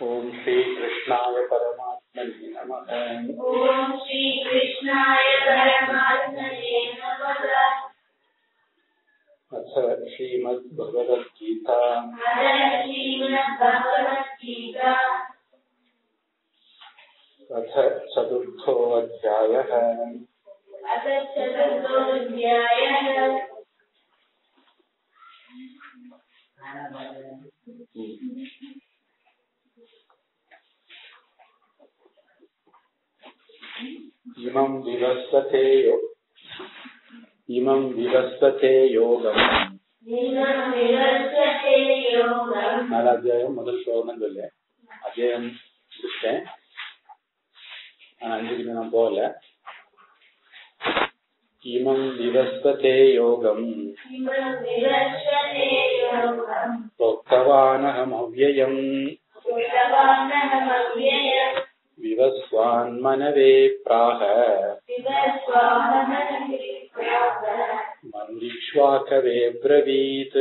ॐ श्रीकृष्णाय परमात्मने नमः ॐ श्रीकृष्णाय परमात्मने नमः अथ श्रीमद्भगवद्गीता अथ श्रीमद्भगवद्गीता अथ चतुर्थोऽध्यायः अथ चतुर्थोऽध्यायः इमं विवस्वते यो इमं विवस्वते योगम् निमं विवर्तते योगम् நாலு அத்தியாயம் முதல் ஸ்லோகம் சொல்லு அத்தியாயம் முடிச்சிட்டேன் ஆனா அஞ்சுக்கு நான் போகல இமம் விவஸ்வதே யோகம் निमं विवर्तते योगम् प्रोक्तवानहम् अव्ययम् कृतवानहमव्ययम् विवस्वान् मनवे प्राह विवस्वामनसि प्राह मन्दिक्ष्वाकवे ब्रवीत्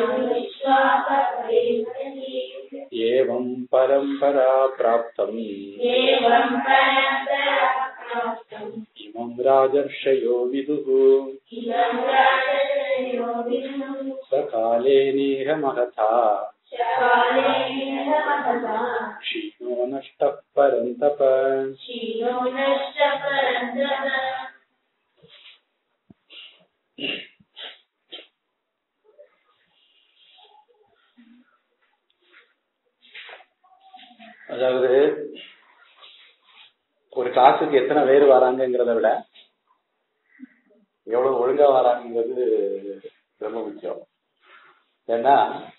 एवं परम्परा प्राप्तम् एवं परन्तराप्तम् इमं राजर्षयो विदुः इदं राजयो विष्णुः सकाले नेह महथा शकालेन महता क्षीणो नष्टः परन्तप क्षीणो नष्टपरन्तः அதாவது ஒரு கிளாஸுக்கு எத்தனை பேர் வராங்கங்கிறத விட எவ்வளவு ஒழுங்கா வராங்கிறது ரொம்ப முக்கியம் ஏன்னா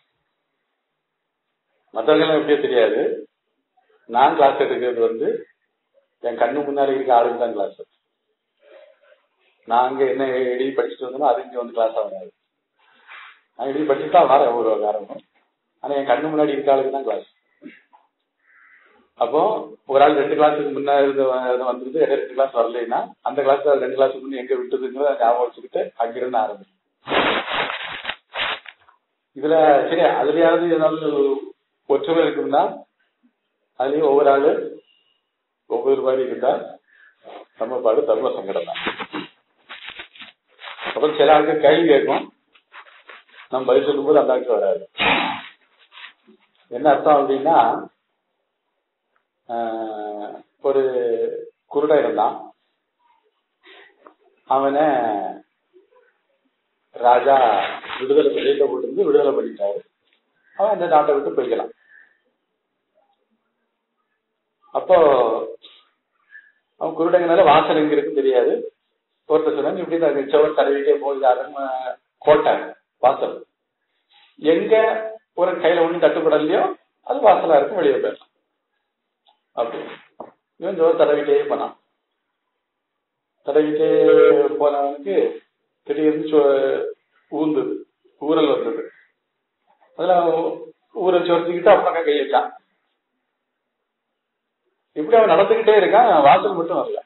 மற்றவங்களும் எப்படியோ தெரியாது நான் கிளாஸ் எடுக்கிறது வந்து என் கண்ணு முன்னாடி இருக்க ஆளுக்கு தான் கிளாஸ் நான் அங்க என்ன எழுதி படிச்சுட்டு வந்தோம் அது இங்க வந்து கிளாஸ் ஆகாது நான் எழுதி படிச்சுட்டு தான் வரேன் ஒரு காரணம் ஆனா என் கண்ணு முன்னாடி இருக்க ஆளுக்கு தான் கிளாஸ் அப்போ ஒரு ஆள் ரெண்டு கிளாஸுக்கு முன்னாடி இருந்து வ- வந்துருந்து இடையில ரெண்டு கிளாஸ் வரலைன்னா அந்த கிளாஸ் ரெண்டு கிளாஸுக்கு முன்னே எங்க விட்டதுங்கிறத ஞாபகம் வச்சுக்கிட்டு அங்கிருந்து ஆரம்பிக்கும் இதுல சரி அதுலயாவது ஏதாவது ஒற்றுமை இருக்கும்னா அதுலயும் ஒவ்வொரு ஆளு ஒவ்வொரு மாதிரி இருந்தா நம்ம பாடு தர்ம சங்கடம் தான் அப்புறம் சில ஆளுக்கு கேள்வி கேட்கும் நம்ம பதில் சொல்லும்போது அந்த ஆளுக்கு வராது என்ன அர்த்தம் அப்படின்னா ஆஹ், ஒரு குருடன் இருந்தான் அவனை ராஜா விடுதலை வெளியில போட்டு விடுதலை பண்ணிட்டாரு அவன் அந்த நாட்டை விட்டு போய்க்கலாம் அப்போ அவன் குருடங்கனால வாசல் எங்க இருக்குன்னு தெரியாது ஒருத்தர் சொன்னாங்க இப்படி தான் செவர் தடவிட்டே போகுது அரண்மனை கோட்டை வாசல் எங்க ஒரு கையில ஒண்ணு தட்டுப்படலையோ அது வாசலா இருக்கும் வெளியே போயிடலாம் அப்படி இவன் ஜோர் தடவிட்டே போனான் தடவிட்டே போனவனுக்கு திடீர்னு சொ- ஊந்தது ஊரல் வந்தது அதுல அவன் ஊரல் சொரிஞ்சுக்கிட்டு அப்புறம் கை வச்சான் இப்படி அவன் நடந்துகிட்டே இருக்கான் வாசல் மட்டும் வரல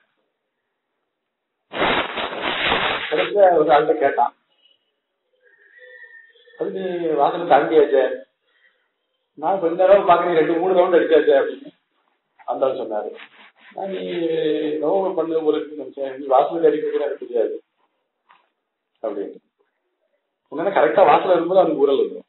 கடைசியா ஒரு ஆள்கிட்ட கேட்டான் அது நீ வாசல் தாண்டியாச்சே நான் கொஞ்ச நேரம் பாக்குறேன் ரெண்டு மூணு ரவுண்ட் அடிச்சாச்சே அப்படின்னு அந்த ஆள் சொன்னாரு நான் நீ நோவு பண்ண ஒரு நினைச்சேன் நீ வாசல் அடிக்க கூட எனக்கு தெரியாது அப்படின்னு உடனே கரெக்டா வாசல் இருக்கும்போது அவனுக்கு ஊரல் வந்துடும்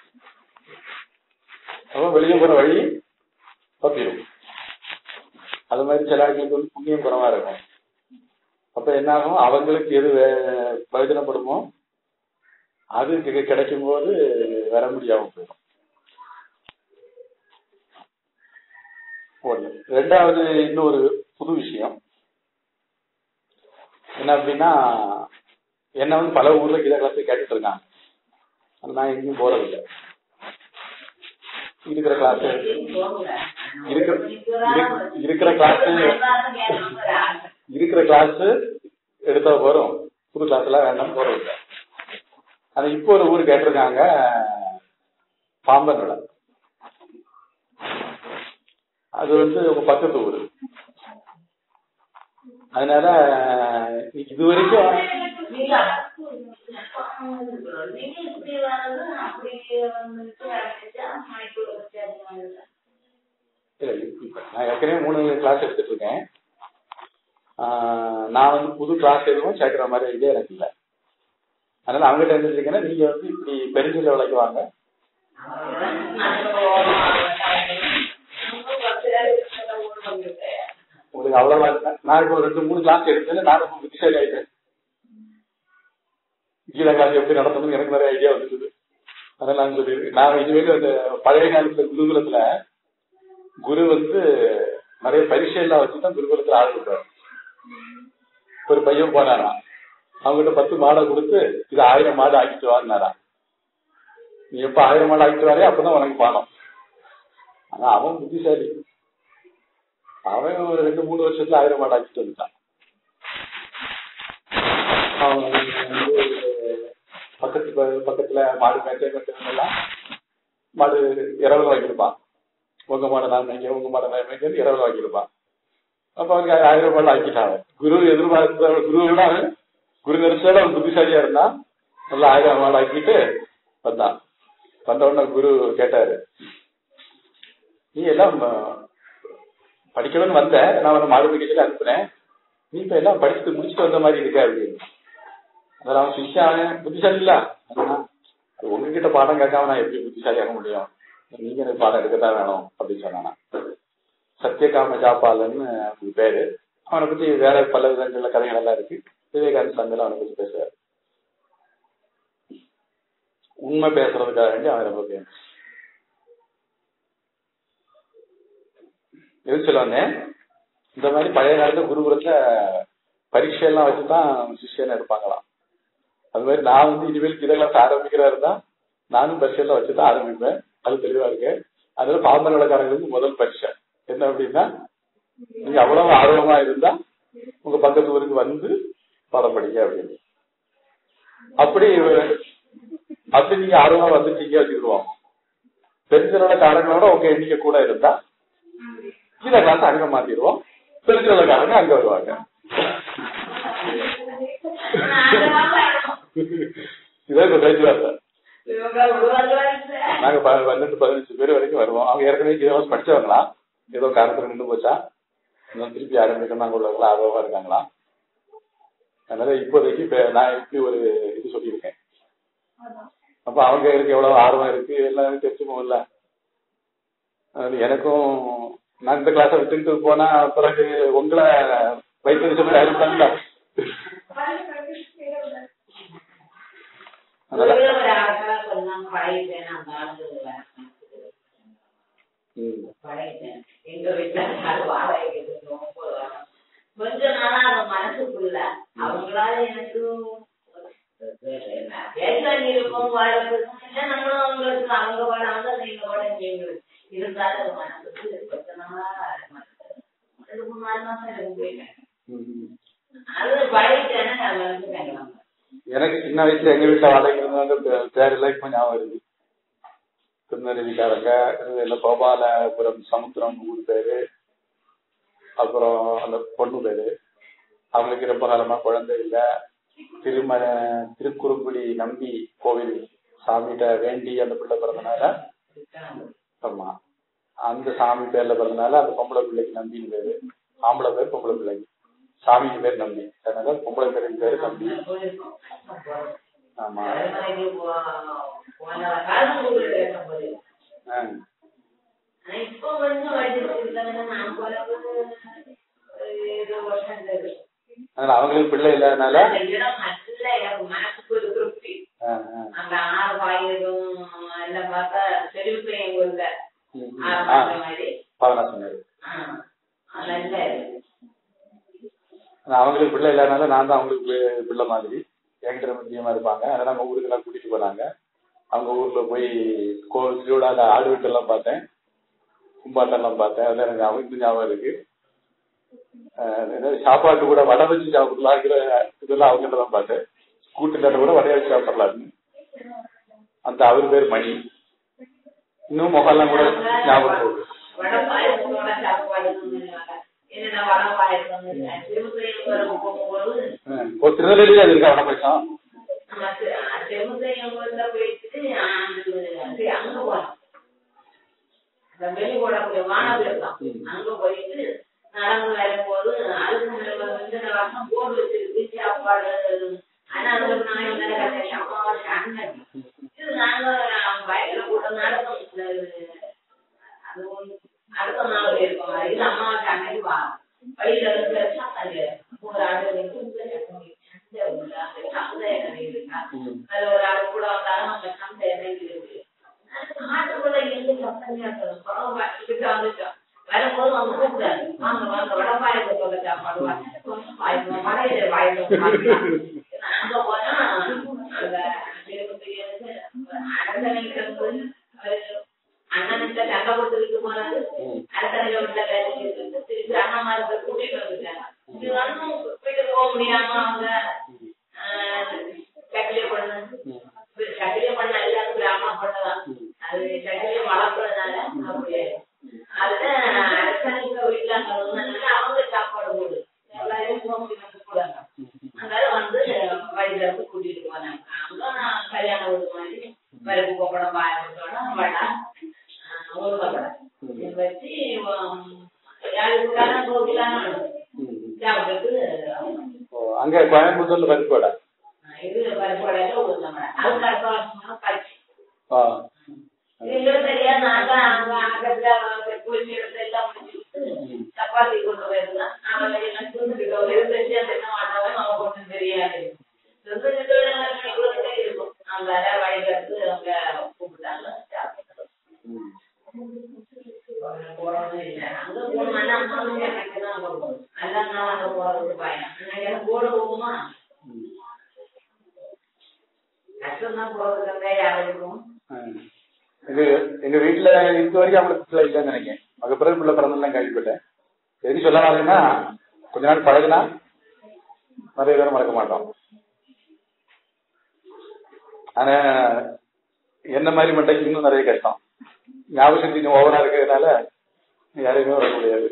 அவன் வெளியே போற வழி தப்பிடும் அது மாதிரி சில ஆட்களுக்கு வந்து புண்ணியம் குறவா இருக்கும் அப்ப என்ன ஆகும் அவங்களுக்கு எது வே- பிரயோஜனப்படுமோ அது கி- கிடைக்கும் போது வர முடியாம போயிடும் ஒண்ணு ரெண்டாவது இன்னொரு புது விஷயம் என்ன அப்படின்னா என்ன வந்து பல ஊர்ல கீதா கிளாஸ் கேட்டுட்டு இருக்காங்க ஆனா நான் எங்கேயும் போறதில்லை இருக்கிற கிளாஸ் இருக்கிற இரு- இருக்கிற கிளாஸ் இருக்கிற கிளாஸ் எடுத்தா போறோம் புது கிளாஸ் எல்லாம் வேண்டாம் போறது இல்லை ஆனா இப்போ ஒரு ஊர் கேட்டிருக்காங்க பாம்பனோட அது வந்து உங்க பக்கத்து ஊரு அதனால இது வரைக்கும் நீங்க இப்படி வரது அப்படி வந்துட்டு அடிச்சா மைக்ரோ வச்சாங்க இல்ல இப்ப நான் ஏற்கனவே மூணு கிளாஸ் எடுத்துட்டு இருக்கேன் ஆஹ் நான் வந்து புது கிளாஸ் எதுவும் சேர்க்கிற மாதிரி ஐடியா எனக்கு இல்லை அதனால அவங்ககிட்ட இருந்துருக்கீங்கன்னா நீங்க வந்து இப்படி பெருஞ்சில் விலைக்கு வாங்க உங்களுக்கு அவ்வளவா இல்லை. நான் இப்போ ஒரு ரெண்டு மூணு கிளாஸ் எடுத்தேன் நான் ரொம்ப புத்திசாலி ஆயிட்டேன் கீதா கிளாஸ் எப்படி நடத்தணும்னு எனக்கு நிறைய ஐடியா வந்துருக்குது அதனால நான் சொல்லியிருக்கேன் நான் இதுவரைக்கும் அந்த பழைய காலத்துல குருகுலத்துல குரு வந்து நிறைய பரீட்சை எல்லாம் வச்சு தான் குருகுலத்துல ஆள் கொடுத்தாரு ஒரு பையன் போனாரா அவங்ககிட்ட பத்து மாடை கொடுத்து இது ஆயிரம் மாடு ஆக்கிட்டு வாங்கினாரா நீ எப்ப ஆயிரம் மாடு ஆக்கிட்டு வாரே அப்பதான் உனக்கு பணம் ஆனா அவன் புத்திசாலி அவன் ஒரு ரெண்டு மூணு வருஷத்துல ஆயிரம் மாடு ஆக்கிட்டு வந்துட்டான் அவன் வந்து பக்கத்து ப- பக்கத்துல மாடு மேய்ச்ச கட்டுறவங்கெல்லாம் மாடு இரவுல வாங்கியிருப்பான் உங்க மாடை நான் மேய்க்க உங்க மாடை நான் மேய்க்க இரவுல வாங்கியிருப்பான் அப்ப அவனுக்கு ஆயிரம் மாடு ஆக்கிட்டாங்க குரு எதிர்பார்த்த குருவோட அவன் குரு நெரிசோட அவன் புத்திசாலியா இருந்தான் நல்லா ஆயிரம் மாடு ஆக்கிட்டு வந்தான் வந்த உடனே குரு கேட்டாரு நீ எல்லாம் அஹ், படிக்கணும்னு வந்த நான் உன்னை மாடு மேய்க்கல அனுப்புனேன் நீ இப்ப எல்லாம் படிச்சுட்டு முடிச்சுட்டு வந்த மாதிரி இருக்க அப்படின்னு அதில் அவன் சிஷ்யா அவன் புத்திசாலி இல்ல அதனால, அது உங்ககிட்ட பாடம் கேட்காம நான் எப்படி புத்திசாலி ஆக முடியும் நீங்க எனக்கு பாடம் எடுக்கத்தான் வேணும் அப்படின்னு சொன்னானா சத்யகாம ஜாபாலன்னு அவனுக்கு பேரு அவனை பத்தி வேற பல விதங்கள்ல கதைகள் எல்லாம் இருக்கு விவேகானந்த சந்தில அவனை பத்தி பேசுறாரு உண்மை பேசுறதுக்காக வேண்டி அவன் ரொம்ப பேர் எது சொல்ல வந்தேன் இந்த மாதிரி பழைய காலத்துல குருகுலத்துல பரீட்சை எல்லாம் வச்சுதான் சிஷ்யனை எடுப்பாங்களாம் அது மாதிரி நான் வந்து இனிமேல் கீத கிளாஸ் ஆரம்பிக்கிறா இருந்தா நானும் பரீட்சையெல்லாம் வச்சுதான் ஆரம்பிப்பேன் அது தெளிவா இருக்கு அதனால பாம்பன் விளக்காரங்களுக்கு முதல் பரீட்சை என்ன அப்படின்னா நீங்க அவ்வளவு ஆர்வமா இருந்தா உங்க பக்கத்து ஊருக்கு வந்து பாடம் படிங்க அப்படின்னு அப்படி அப்படி நீங்க ஆர்வமா வந்துட்டீங்க வச்சுக்கிடுவோம் தெரிஞ்சவரோட காரங்களோட உங்க எண்ணிக்கை கூட இருந்தா கீழே கிளாஸ் அங்க மாத்திடுவோம் தெரிஞ்சவரோட காரங்க அங்க வருவாங்க இதான் இப்ப பேச்சுவார்த்தை நாங்க ப- பன்னெண்டு பதினஞ்சு பேர் வரைக்கும் வருவோம் அவங்க ஏற்கனவே கீழே படிச்சவங்களா ஏதோ காரணத்துல நின்று போச்சா இன்னும் திருப்பி ஆரம்பிக்கணும் அங்க உள்ளவங்களா ஆர்வமா இருக்காங்களா அதனால இப்போதைக்கு இப்ப நான் இப்படி ஒரு இது சொல்லியிருக்கேன் அப்ப அவங்க இருக்கு எவ்வளவு ஆர்வம் இருக்கு எல்லாம் தெரிஞ்சுக்கோங்கல்ல அதனால எனக்கும் நான் இந்த கிளாஸை விட்டுட்டு போனா பிறகு உங்களை வைத்திய சொல்லி ஆரம்பிச்சாங்களா அதனால ம். எங்க வீட்டுல யாரும் வாடகைக்கு இருந்து ஒன்பது வருஷம். கொஞ்ச நாளா அது மனசுக்குள்ள அவங்களால எனக்கு பேசாடி இருக்கும் வாழ்க்கை நம்மளும் அவங்களுக்கு அவங்க பாட அவங்க நீங்க பாட எங்களுக்கு இருந்தாலும் அது மனசுக்கு கொஞ்ச நாளா மனசுக்கு ரெண்டு மூணு நாலு மாசம் எனக்கு போயிட்டேன் ம். அது பழகிட்டேன்னா நான் வந்துட்டேன் எனக்கு சின்ன வயசுல எங்க வீட்டுல வாடகை இருந்தவங்க பே- பேரெல்லாம் இப்ப ஞாபகம் இருக்கு திருநெல்வேலிக்காரங்க இல்ல கோபாலபுரம் சமுத்திரம் ஊர் பேரு அப்புறம் அந்த பொண்ணு பேரு அவங்களுக்கு ரொம்ப காலமா குழந்தை இல்ல திருமண திருக்குறுங்குடி நம்பி கோவில் சாமிகிட்ட வேண்டி அந்த பிள்ளை பிறந்தனால ஆமா அந்த சாமி பேர்ல பிறந்தனால அந்த பொம்பளை பிள்ளைக்கு நம்பின்னு பேரு ஆம்பளை பேர் பொம்பளை பிள்ளைக்கு சாமிக்கு பேர் நம்பி அதனால பொம்பளை பேருக்கு பேரு நம்பி போயிருக்கோம் ஆமா அதே போன காலத்துல பேசும்போது ஆ. ஆனா இப்போ கொஞ்சம் வயசு நான் போல ஏழு வருஷம் இருந்தது அதனால அவங்களுக்கு பிள்ளை இல்லாதனால அந்த இடம் நல்ல எனக்கு மனசுக்கு ஒரு திருப்தி ஆ, ஆ. அந்த ஆறு வாயிலும் எல்லாம் பார்த்தா செழிப்பு எங்க ஊர்ல ம், ம். ஆறு ஆ, மாசம் மாதிரி பவனா சொன்னாரு ஆ, அது நல்ல இது. ஆனா அவங்களுக்கு பிள்ளை இல்லாதனால நான் தான் அவங்களுக்கு பி- பிள்ளை மாதிரி என்கிட்ட முக்கியமா இருப்பாங்க அதனால நம்ம ஊருக்கு எல்லாம் கூட்டிட்டு போனாங்க அவங்க ஊர்ல போய் கோவில் திருவிழால ஆடு வீட்டெல்லாம் பார்த்தேன் கும்பாட்டம் எல்லாம் பார்த்தேன் அதெல்லாம் எனக்கு அவங்க ஞாபகம் இருக்கு ஆஹ் ஏதாவது சாப்பாட்டு கூட வடை வச்சு சாப்பிடலாங்கிற இதெல்லாம் அவங்ககிட்ட தான் பார்த்தேன் கூட்டுக்காட்ட கூட வடையை வச்சு சாப்பிடலாம்னு அந்த அவர் பேர் மணி இன்னும் முகம்லாம் கூட ஞாபகம் இருக்கு வடை பாயசத்தோட சாப்பாடுன்னு சொல்லுவாங்க. என்னடா வடை பாயசம்னு திருப்பதியில் வர போகும்போது ஆஹ் ஒரு திருநெல்வேலியில அது இருக்கா வடை பாயசம் நம்ம தி- திருப்பதியில் ஊர்ல போயிட்டு அந்த அங்க போனோம் அந்த வெளி போடக்கூடிய வான போயிருக்கோம் அங்க போயிட்டு நடந்து வரும்போது அதுக்கு வந்து வருஷம் போர்டு வச்சிருக்கு சாப்பாடு ஆனா அதுல நாங்க என்ன கதை அம்மாவாசை அண்ணன் இது நாங்க வயசுல கூட நடக்கும் அது ஒண்ணு அடுத்த நாள் இருக்கோம் இது அம்மாவாசை அன்னைக்கு வா வழியில இருந்து சாப்பாடு ஒரு ஆடு சந்தை உண்டு அந்த சந்தை இருக்கா அதுல ஒரு ஆள் கூட வந்தாலும் நம்ம சந்தை இருக்கு ஆட்டுக்குள்ள இருந்து சத்தம் கேட்கணும் குறவு வச்சுக்கிட்டு வந்துட்டோம் வரும்போது அவங்க கூப்பிடாது வாங்க வாங்க வடபாயத்தை சொல்ல சாப்பாடு பாயசம் வடையில பாயசம் அங்க போனா அந்த அடுத்த அண்ணனுக்கு சண்டை கொடுத்துட்டு போனது அடுத்த வீட்டுல திருப்பி அண்ணாமாருக்கு கூட்டிட்டு வந்துட்டாங்க இது வந்து வீட்டுக்கு போக முடியாம அவங்க கட்டிலே பண்ண கட்டிலே பண்ண எல்லாரும் கிராமம் பண்ணலாம் அது கட்டிலே வளர்க்கறதுனால அப்படியே அதுல அடுத்த வீட்டுல அங்க வந்ததுனால அவங்க சாப்பாடு போடு எல்லாரும் போக முடியாம போடாங்க அதனால வந்து வழியில இருந்து கூட்டிட்டு போனாங்க அங்க நான் கல்யாணம் வீடு மாதிரி பருப்பு பப்படம் பாயசத்தோட வடை ஊறுகாய் வச்சு யாருக்கான கோவிலான சாப்பிட்டு அங்க கோயம்புத்தூர்ல பருப்பு வடை இது பருப்பு வடையில ஊறுகாய் அது அடுத்த வருஷமா பச்சு ஆ எங்களுக்கு தெரியாது நான் தான் அங்க அங்கத்துல குளிச்சு எடுத்து எல்லாம் முடிச்சுட்டு சப்பாத்தி கொண்டு போயிருந்தான் அவன் என்ன தூந்துக்கிட்டோம் இருந்து என்ன மாட்டாலும் அவன் ஒன்றும் தெரியாது தூந்துக்கிட்டு இவ்வளவு இருக்கும் அவங்க வழியில இருந்து அவங்க கூப்பிட்டாங்க சாப்பிட்டு போறதும் இல்லை அங்க போனோம்னா அம்மா எனக்கு தான் அங்க போகணும் அதான் நான் அங்க போறது பயம் எனக்கு போட போகுமா கஷ்டம் தான் போறதுக்கு யாருக்கும் எங்க எங்க வீட்டுல இது வரைக்கும் அவங்களுக்கு பிள்ளை இல்லைன்னு நினைக்கிறேன் மக பிறகு பிள்ளை பிறந்தெல்லாம் கேள்விப்பட்டேன் எதுக்கு சொல்ல வரேன்னா கொஞ்ச நாள் பழகுனா நிறைய பேர் மறக்க மாட்டோம் ஆனா என்ன மாதிரி மண்டைக்கு இன்னும் நிறைய கஷ்டம் ஞாபக சக்தி இன்னும் ஓவரா இருக்கிறதுனால யாரையுமே வர முடியாது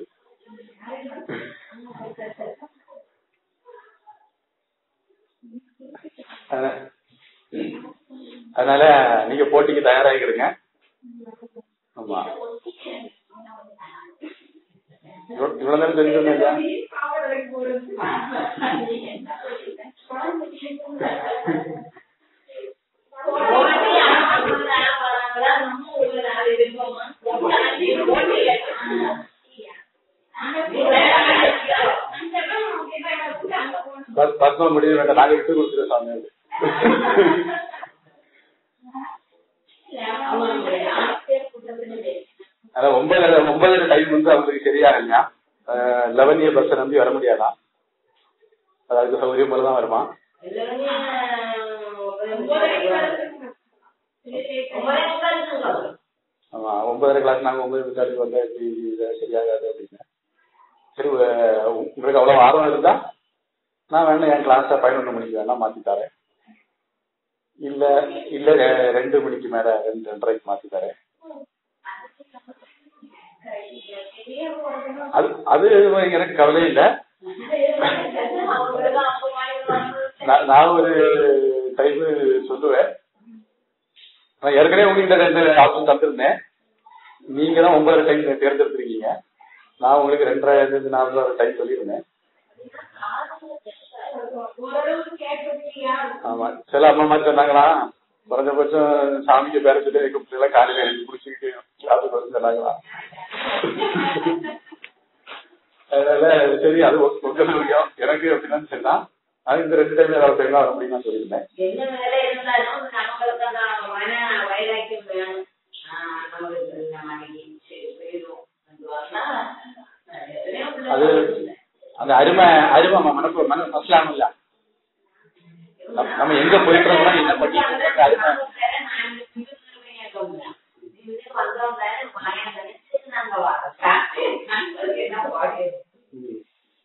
அதனால- அதனால நீங்க போட்டிக்கு தயாராகிக்கிடுங்க ஆமா இவ்வளவு இவ்வளவு நேரம் தெரிஞ்சுக்கணும் இல்லையா பத்- பத்மா முடிவு வேண்டாம் நாங்க விட்டு கொடுத்துருவோம் சாமி அது. அதான் ஒன்பது ஒன்பது டைம் வந்து அவங்களுக்கு சரியா இல்லையா லெவன் இயர் பஸ் நம்பி வர முடியாதான் அது அதுக்கு சௌகரியம் போல தான் வருமா ஆமா ஒன்பதரை கிளாஸ் நாங்க ஒன்பது முக்காலுக்கு வந்தா எப்படி இது சரியாகாது அப்படின்னு சரி அஹ் உங்களுக்கு அவ்வளவு ஆர்வம் இருந்தா நான் வேணா என் கிளாஸ பதினொன்று மணிக்கு வேணா மாத்தி தரேன் இல்ல இல்ல ரெ- ரெண்டு மணிக்கு மேல ரெண்டு ரெண்டரைக்கு மாத்தி தரேன் அது அது எனக்கு கவலை இல்ல நான் நான் ஒரு டைம் சொல்லுவேன் நான் ஏற்கனவே உங்ககிட்ட ரெண்டு ஆப்ஷன் தந்திருந்தேன் நீங்க தான் ஒன்பது டைம் தேர்ந்தெடுத்திருக்கீங்க நான் உங்களுக்கு ரெண்டரை இருந்து நாலு டைம் சொல்லியிருந்தேன் ஆமா சில அம்மா மாதிரி சொன்னாங்களா குறைஞ்சபட்சம் சாமிக்கு பேர சொல்லி எங்க எல்லாம் காலையில எழுதி குடிச்சுக்கிட்டு கிளாஸுக்கு வந்து சொன்னாங்களா அதனால சரி அது உங்க- உங்க சௌகரியம் எனக்கு அப்படின்னா சரிதான் அது இந்த ரெண்டு டைம் ஏதாவது டைம் வர முடியும் நான் சொல்லியிருந்தேன் என்ன வேலை இருந்தாலும் நம்மளுக்கு அந்த மன வைராக்கியம் வேணும் ஆஹ் நம்மளுக்கு இந்த மனைவி சரி, போயிடும் அது வரனா, எத்தனையோ அது பிள்ளைங்க அந்த அருமை அருமை மனப்பு மன மசலாம் இல்ல நம்ம- நம்ம எங்க போயிட்டு இருக்கோம் என்ன பண்ணிட்டு இருக்கோம் அருமை ம்.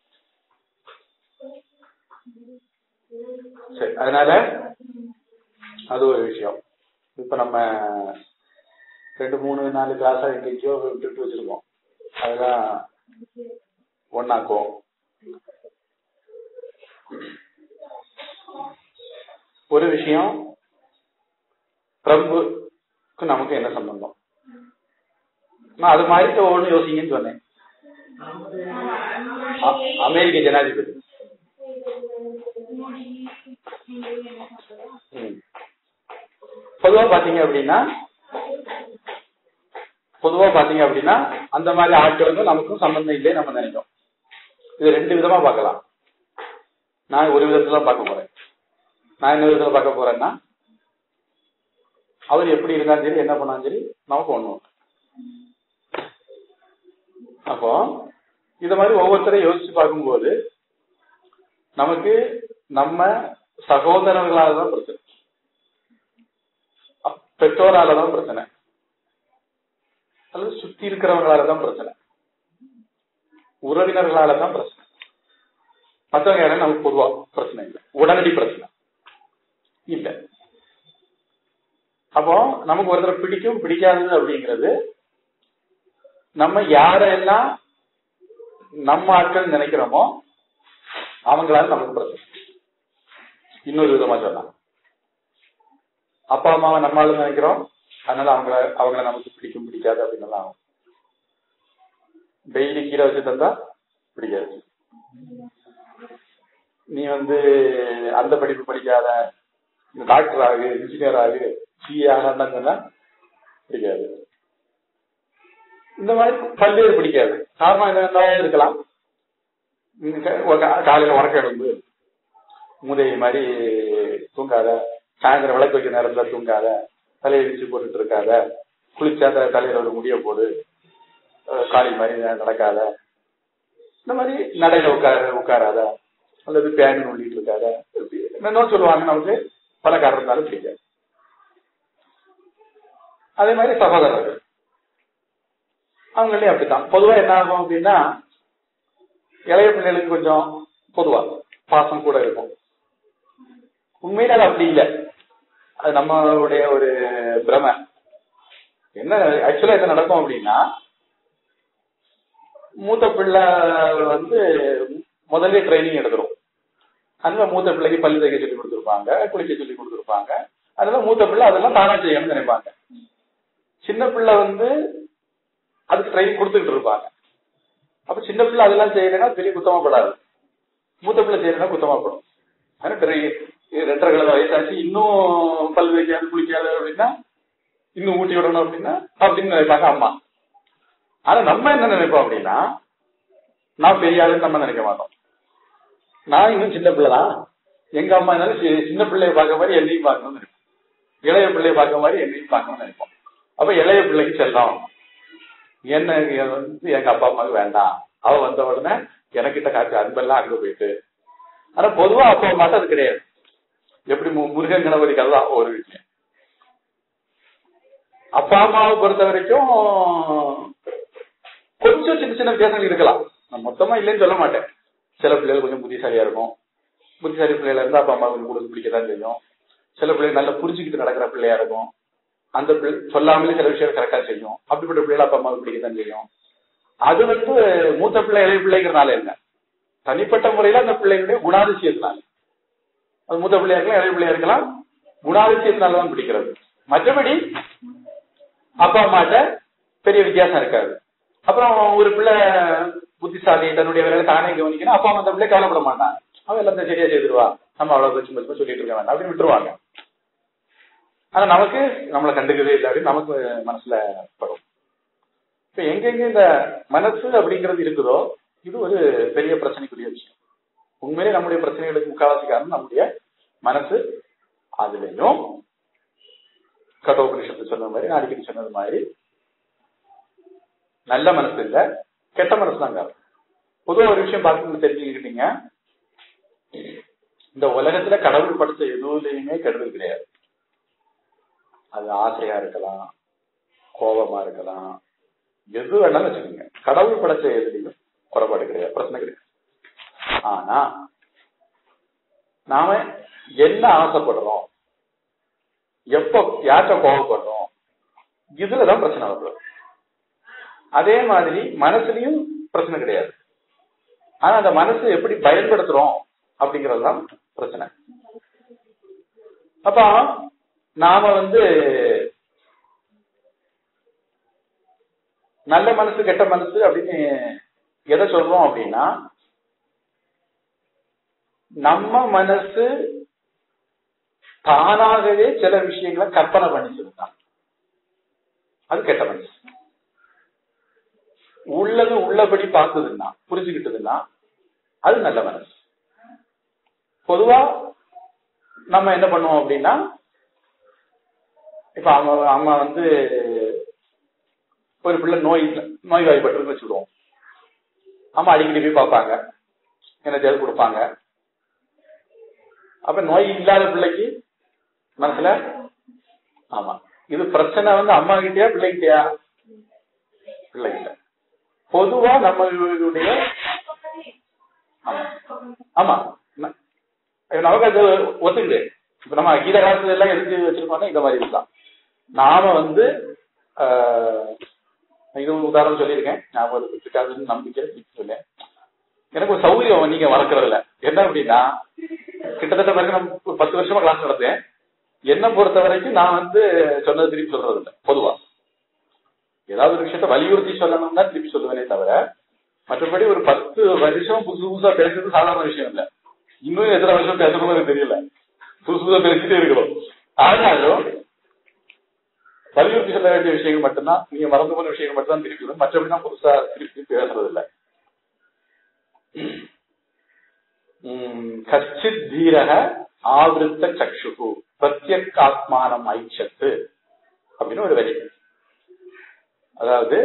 சரி அதனால அது ஒரு விஷயம் இப்ப நம்ம ரெண்டு மூணு நாலு கிளாஸா எங்கேயோ விட்டுட்டு வச்சிருக்கோம் அதெல்லாம் ஒன்னாக்குவோம் ஒரு விஷயம் பிரபுக்கு நமக்கு என்ன சம்பந்தம் நான் அது மாதிரி ஒண்ணு யோசிங்கன்னு சொன்னேன் அ- அமெரிக்க ஜனாதிபதி ம். பொதுவா பாத்தீங்க அப்படின்னா பொதுவா பாத்தீங்க அப்படின்னா அந்த மாதிரி ஆட்களுக்கும் நமக்கும் சம்பந்தம் இல்லை நம்ம நினைக்கிறோம் இது ரெண்டு விதமா பார்க்கலாம் நான் ஒரு விதத்துல பார்க்க போறேன் நான் என்ன விதத்துல பார்க்க போறேன்னா அவர் எப்படி இருந்தாலும் சரி என்ன பண்ணாலும் சரி நமக்கு ஒண்ணும் அப்போ இத மாதிரி ஒவ்வொருத்தரையும் யோசிச்சு பார்க்கும்போது நமக்கு நம்ம சகோதரர்களால தான் பிரச்சனை அப்- பெற்றோரால தான் பிரச்சனை அல்லது சுத்தி இருக்கிறவங்களால தான் பிரச்சனை உறவினர்களால தான் பிரச்சனை மற்றவங்க யாரும் நமக்கு பொதுவா பிரச்சனை இல்லை உடனடி பிரச்சனை இல்ல அப்போ நமக்கு ஒருத்தரை பிடிக்கும் பிடிக்காதது அப்படிங்கிறது நம்ம யாரெல்லாம் நம்ம ஆட்கள் நினைக்கிறோமோ அவங்களால நமக்கு பிரச்சனை இன்னொரு விதமா சொல்லலாம் அப்பா அம்மாவை நம்மளால நினைக்கிறோம் அதனால அவங்கள அவங்கள நமக்கு பிடிக்கும் பிடிக்காது அப்படின்னு எல்லாம் ஆகும் டெய்லி கீரை வச்சு தந்தா பிடிக்காது நீ வந்து அந்த படிப்பு படிக்காத டாக்டர் ஆகு இன்ஜினியர் ஆகு சிஏ ஆகலாம் சொன்னா பிடிக்காது இந்த மாதிரி பல்வேறு பிடிக்காது காரணம் என்ன இருக்கலாம் நீங்க கா- ஒரு கா- காலையில உறக்க எழுந்து மூதை மாதிரி தூங்காத சாயந்தரம் விளக்கு வைக்க நேரத்துல தூங்காத தலையை விரிச்சு போட்டுட்டு இருக்காத குளிச்சா த- தலையில ஒரு முடிய போடு அஹ் காளி மாதிரி நடக்காத இந்த மாதிரி நடையில உட்கார உட்காராத அல்லது பேன் நொண்டிட்டு இருக்காத என்னன்னு சொல்லுவாங்க நமக்கு பல காரணம் இருந்தாலும் பிடிக்காது அதே மாதிரி சகோதரர்கள் அவங்களே அப்படித்தான் பொதுவா என்ன ஆகும் அப்படின்னா இளைய பிள்ளைகளுக்கு கொஞ்சம் பொதுவா பாசம் கூட இருக்கும் உண்மையில அது அப்படி இல்லை அது நம்மளுடைய ஒரு பிரமை என்ன ஆக்சுவலா என்ன நடக்கும் அப்படின்னா மூத்த பிள்ளை வந்து முதல்ல ட்ரைனிங் எடுத்துரும் அதனால மூத்த பிள்ளைக்கு பல்லு தைக்க சொல்லி கொடுத்துருப்பாங்க குளிக்க சொல்லி கொடுத்துருப்பாங்க அதனால மூத்த பிள்ளை அதெல்லாம் தானா செய்யணும்னு நினைப்பாங்க சின்ன பிள்ளை வந்து அதுக்கு ட்ரைனிங் கொடுத்துக்கிட்டு இருப்பாங்க அப்ப சின்ன பிள்ளை அதெல்லாம் செய்யலைன்னா பெரிய குத்தமா படாது மூத்த பிள்ளை செய்யலைன்னா குத்தமா படும் ஆனா பெரிய ரெண்டரை கிழமை வயசாச்சு இன்னும் பல் வைக்காது குளிக்காது அப்படின்னா இன்னும் ஊட்டி விடணும் அப்படின்னா அப்படின்னு நினைப்பாங்க அம்மா ஆனா நம்ம என்ன நினைப்போம் அப்படின்னா நான் பெரிய ஆளுன்னு நம்ம நினைக்க மாட்டோம் நான் இன்னும் சின்ன பிள்ளை தான் எங்க அம்மா இருந்தாலும் சி- சின்ன பிள்ளைய பார்க்க மாதிரி என்னையும் பார்க்கணும்னு நினைப்போம் இளைய பிள்ளைய பார்க்க மாதிரி என்னையும் பார்க்கணும்னு நினைப்போம் அப்ப இளைய பிள்ளைக்கு செல்லம் என்ன வந்து எங்க அப்பா அம்மாவுக்கு வேண்டாம் அவ வந்த உடனே எனக்கிட்ட காட்சி அன்பெல்லாம் அங்க போயிட்டு ஆனா பொதுவா அப்பா அம்மாட்ட அது கிடையாது எப்படி மு- முருகன் கணபதி கதை தான் ஒரு வீட்டுல அப்பா அம்மாவை பொறுத்த வரைக்கும் கொஞ்சம் சின்ன சின்ன வித்தியாசங்கள் இருக்கலாம் நான் மொத்தமா இல்லைன்னு சொல்ல மாட்டேன் சில பிள்ளைகள் கொஞ்சம் புத்திசாலியா இருக்கும் புத்திசாலி பிள்ளைல இருந்தா அப்பா அம்மா கொஞ்சம் கூட பிடிக்கதான் செய்யும் சில பிள்ளைகள் நல்லா புரிஞ்சுக்கிட்டு நடக்கிற பிள்ளையா இருக்கும் அந்த பிள்ளை சொல்லாமலே சில விஷயம் கரெக்டா செய்யும் அப்படிப்பட்ட பிள்ளைகள் அப்பா அம்மாவுக்கு பிடிக்கத்தான் செய்யும் அது வந்து மூத்த பிள்ளை இளைய பிள்ளைங்கிறனால என்ன தனிப்பட்ட முறையில அந்த பிள்ளைகளுடைய குணாதிசயத்தினால அது மூத்த பிள்ளையா இருக்கலாம் இளைய பிள்ளையா இருக்கலாம் குணாதிசயத்தினால தான் பிடிக்கிறது மற்றபடி அப்பா அம்மாட்ட பெரிய வித்தியாசம் இருக்காது அப்புறம் ஒரு பிள்ளை புத்திசாலி தன்னுடைய வேலையை தானே கவனிக்கணும் அப்பா அம்மா அந்த பிள்ளை கவலைப்பட மாட்டான் அவன் எல்லாத்தையும் சரியா செய்திருவா நம்ம அவ்வளவு சும்மா சும்மா சொல்லிட்டு இருக்க வேண்டாம் அப்படின்னு விட்டுருவாங்க ஆனா நமக்கு நம்மளை கண்டுக்கவே இல்லை அப்படின்னு நமக்கு மனசுல படும் இப்ப எங்கெங்க இந்த மனசு அப்படிங்கிறது இருக்குதோ இது ஒரு பெரிய பிரச்சனைக்குரிய விஷயம் உண்மையிலே நம்முடைய பிரச்சனைகளுக்கு முக்காவாசி காரணம் நம்முடைய மனசு அதுலயும் கட்டோபனிஷத்து சொன்ன மாதிரி நான் அடிக்கடி சொன்னது மாதிரி நல்ல மனசு இல்ல கெட்ட மனசு தான் காரணம் பொதுவா ஒரு விஷயம் பார்த்து தெரிஞ்சுக்கிட்டீங்க இந்த உலகத்துல கடவுள் படைச்ச எதுவுலையுமே கெடுதல் கிடையாது அது ஆசையா இருக்கலாம் கோபமா இருக்கலாம் எது வேணாலும் வச்சுக்கோங்க கடவுள் படைச்ச எதுலையும் குறைபாடு கிடையாது பிரச்சனை கிடையாது ஆனா நாம என்ன ஆசைப்படுறோம் எப்ப யார்கிட்ட கோபப்படுறோம் இதுலதான் பிரச்சனை வருது அதே மாதிரி மனசுலயும் பிரச்சனை கிடையாது ஆனா அந்த மனசு எப்படி பயன்படுத்துறோம் அப்படிங்கிறது தான் பிரச்சனை அப்ப நாம வந்து நல்ல மனசு கெட்ட மனசு அப்படின்னு எதை சொல்றோம் அப்படின்னா நம்ம மனசு தானாகவே சில விஷயங்களை கற்பனை பண்ணி சொல்லுதான் அது கெட்ட மனசு உள்ளது உள்ளபடி பார்த்ததுன்னா புரிஞ்சுக்கிட்டதுன்னா அது நல்ல மனசு பொதுவா நம்ம என்ன பண்ணுவோம் அப்படின்னா இப்ப அம்மா அம்மா வந்து ஒரு பிள்ளை நோய் நோய் வாய்ப்பட்டு வச்சுடுவோம் அம்மா அடிக்கடி போய் பார்ப்பாங்க என்ன தேவை கொடுப்பாங்க அப்ப நோய் இல்லாத பிள்ளைக்கு மனசுல ஆமா இது பிரச்சனை வந்து அம்மா கிட்டயா பிள்ளைகிட்டயா பிள்ளைகிட்ட பொதுவா நம்மளுடைய ஆமா. ஆமா ந- நமக்கு அது ஒத்துக்குது இப்ப நம்ம கீத காலத்துல எல்லாம் எதுக்கு வச்சிருக்கோம்னா இந்த மாதிரி இதுதான் நாம வந்து ஆஹ், இது ஒரு உதாரணம் சொல்லியிருக்கேன் ஞாபகம் வச்சுக்காதுன்னு நம்பிக்கை சொல்லேன் எனக்கு ஒரு சௌகரியம் நீங்க வளர்க்கறதுல என்ன அப்படின்னா கிட்டத்தட்ட பிறகு நம்ம ஒரு பத்து வருஷமா கிளாஸ் நடத்தேன் என்னை பொறுத்த வரைக்கும் நான் வந்து சொன்னது திருப்பி சொல்றது இல்லை பொதுவா ஏதாவது ஒரு விஷயத்த வலியுறுத்தி சொல்லணும்னா திருப்பி சொல்லுவேனே தவிர மற்றபடி ஒரு பத்து வருஷம் புதுசு புதுசா பேசுறது சாதாரண விஷயம் இல்ல இன்னும் எத்தனை வருஷம் பேசணும்னு எனக்கு தெரியல புதுசு புதுசா பேசிட்டே இருக்கணும் ஆனாலும் வலியுறுத்தி சொல்ல வேண்டிய விஷயங்கள் மட்டும்தான் நீங்க மறந்து போன விஷயங்கள் மட்டும் தான் திருப்பி சொல்லணும் மற்றபடி நான் புதுசா திருப்பி திருப்பி பேசுறது இல்ல உம், கச்சித் தீரக ஆவிருத்த சக்ஷுகு பிரத்யக்காத்மானம் ஐச்சத்து அப்படின்னு ஒரு வரி அதாவது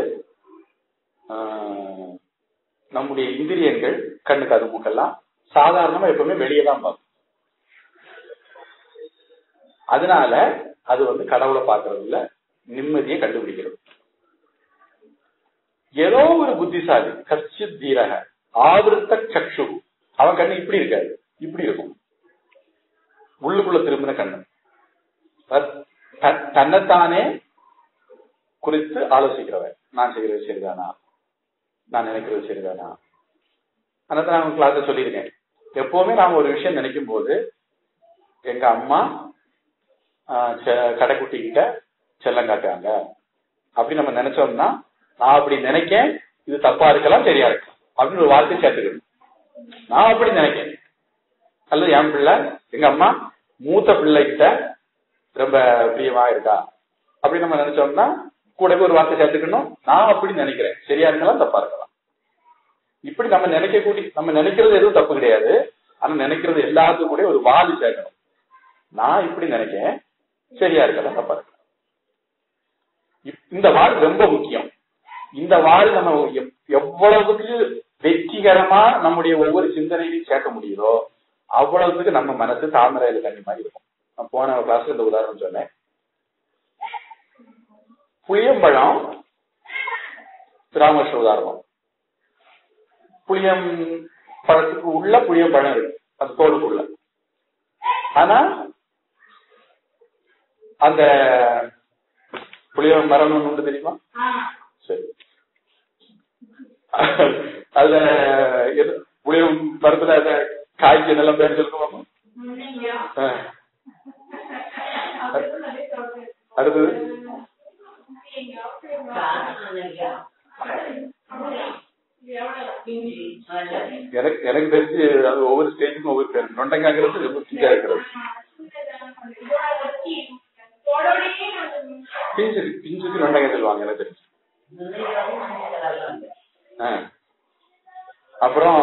ஆஹ், நம்முடைய இந்திரியங்கள் கண்ணு காது மூக்கெல்லாம் சாதாரணமா எப்பவுமே வெளியே தான் பார்க்கும் அதனால அது வந்து கடவுளை பார்க்கறது இல்ல நிம்மதியை கண்டுபிடிக்கிறது ஏதோ ஒரு புத்திசாலி கச்சித் தீரக ஆவிருத்த சக்ஷு அவன் கண்ணு இப்படி இருக்காது இப்படி இருக்கும் உள்ளுக்குள்ள திரும்பின கண்ணு த- த- தன்னைத்தானே குறித்து ஆலோசிக்கிறவன் நான் செய்யறது சரிதானா நான் நினைக்கிறது சரிதானா அதான் நான் கிளாஸ் சொல்லியிருக்கேன் எப்பவுமே நாம ஒரு விஷயம் நினைக்கும் போது எங்க அம்மா ஆஹ், செ- கடைக்குட்டி கிட்ட செல்லம் காட்டுறாங்க அப்படி நம்ம நினைச்சோம்னா நான் அப்படி நினைக்கேன் இது தப்பா இருக்கலாம் சரியா இருக்கலாம் அப்படின்னு ஒரு வார்த்தை சேர்த்துக்கணும் நான் அப்படி நினைக்கேன் அல்லது என் பிள்ளை எங்க அம்மா மூத்த பிள்ளை கிட்ட ரொம்ப பிரியமா இருக்கா அப்படி நம்ம நினைச்சோம்னா கூடவே ஒரு வார்த்தை சேர்த்துக்கணும் நான் அப்படி நினைக்கிறேன் சரியா இருக்கலாம் தப்பா இருக்கலாம் இப்படி நம்ம நினைக்க கூடி நம்ம நினைக்கிறது எதுவும் தப்பு கிடையாது ஆனா நினைக்கிறது எல்லாத்துக்கும் கூட ஒரு வாதி சேர்க்கணும் நான் இப்படி நினைக்கிறேன் சரியா இருக்கலாம் தப்பா இருக்கலாம் இப்- இந்த வாழ் ரொம்ப முக்கியம் இந்த வாழ் நம்ம எவ்- எவ்வளவுக்கு வெற்றிகரமா நம்முடைய ஒவ்வொரு சிந்தனையிலையும் சேர்க்க முடியுதோ அவ்வளவுக்கு நம்ம மனசு தாமரையில தண்ணி மாதிரி இருக்கும் நான் போன கிளாஸ்ல இந்த உதாரணம் சொன்னேன் புளியம்பழம் ராமகிருஷ்ண உதாரணம் புளியம் பழத்துக்கு உள்ள புளியம்பழம் இருக்கு அது தோலுக்குள்ள ஆனா அந்த புளிய மரம் ஒண்ணு உண்டு தெரியுமா சரி அதுல எது புளியம் மரத்துல அந்த காய்க்கு நல்லா பேர் சொல்லுவாங்க ஆ. அடுத்தது எனக்கு எனக்கு தெரிஞ்சு அது ஒவ்வொரு ஸ்டேஜுக்கும் ஒவ்வொரு பேர் நொண்டங்காங்கிறது ரொம்ப பிஞ்சா இருக்கிறது பிஞ்சு பிஞ்சுக்கு நொண்டங்காய் சொல்லுவாங்க எனக்கு தெரிஞ்சு ஆ. அப்புறம்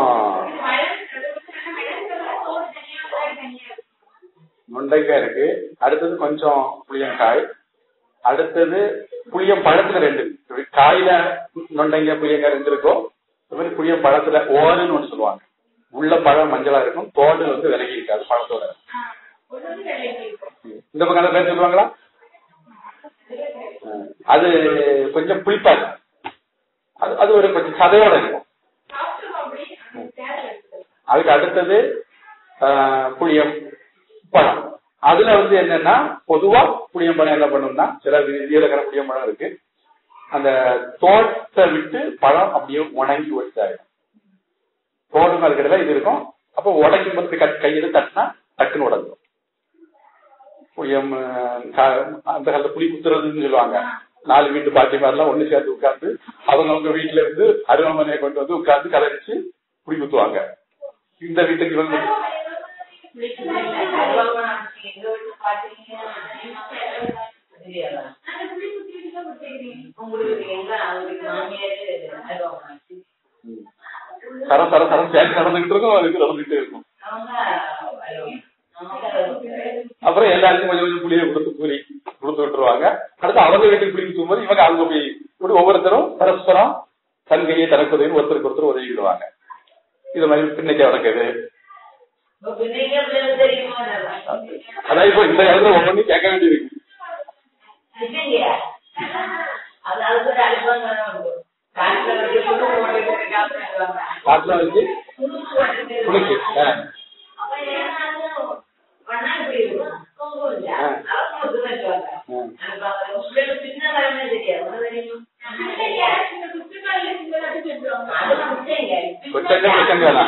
நொண்டைக்காய் இருக்கு அடுத்தது கொஞ்சம் புளியங்காய் அடுத்தது புளியம் பழத்துல ரெண்டு இருக்கு காயில நொண்டைக்காய் புளியங்காய் ரெண்டு இருக்கும் அது மாதிரி புளியம் பழத்துல ஓடுன்னு ஒண்ணு சொல்லுவாங்க உள்ள பழம் மஞ்சளா இருக்கும் தோடு வந்து விலகி இருக்காது பழத்தோட இந்த பக்கம் அந்த பேர் சொல்லுவாங்களா ஆ. அது கொஞ்சம் புளிப்பா இருக்கும் அது அது ஒரு கொஞ்சம் சதையோட இருக்கும் அதுக்கு அடுத்தது ஆஹ், புளியம் பழம் அதுல வந்து என்னன்னா பொதுவா புளியம் பழம் என்ன பண்ணும்னா சில வீரகர புளியம் பழம் இருக்கு அந்த தோட்டத்தை விட்டு பழம் அப்படியே உணங்கி ஒடிச்சாயிடும் தோட்டம் அதுக்கிட்ட இது இருக்கும் அப்போ உடைக்கும் போது இப்படி கட் கையில தட்டினா டக்குன்னு உடஞ்சிடும் புளியம் ஆஹ், கா- அந்த காலத்துல புளி குத்துறதுன்னு சொல்லுவாங்க நாலு வீட்டு பாட்டி மாதிரிலாம் ஒண்ணு சேர்ந்து உட்கார்ந்து அவங்க அவங்க வீட்டுல இருந்து அருவாமனையை கொண்டு வந்து உட்கார்ந்து கலரிச்சு குடி ஊத்துவாங்க இந்த வீட்டுக்கு இவங்க ம். சர சர சரம் சேர்ந்து நடந்துகிட்டு இருக்கும் அதுக்கு நடந்துகிட்டே இருக்கும் அப்புறம் எல்லாருக்கும் கொஞ்சம் கொஞ்சம் புளியை கொடுத்து கூலி கொடுத்து விட்டுருவாங்க அடுத்து அவங்க வீட்டுக்கு புளி ஊத்தும்போது இவங்க அவங்க போய் இப்படி ஒவ்வொருத்தரும் பரஸ்பரம் தன் கையை தனக்கு உதவி ஒருத்தருக்கு ஒருத்தர் உதவிடுவாங்க இது மாதிரி பின்னைக்கு நடக்குது அதான் இப்போ இந்த காலத்துல ஒவ்வொன்றும் கேட்க வேண்டியிருக்கு அது அதுக்கு அனுபவம் உண்டு காலத்துல வச்சு புது ஓடி போட்டு காப்பிடுவாங்க காட்டுல வச்சு புளிக்கு ஆ. ஆ. கொச்சங்க கொச்சங்கா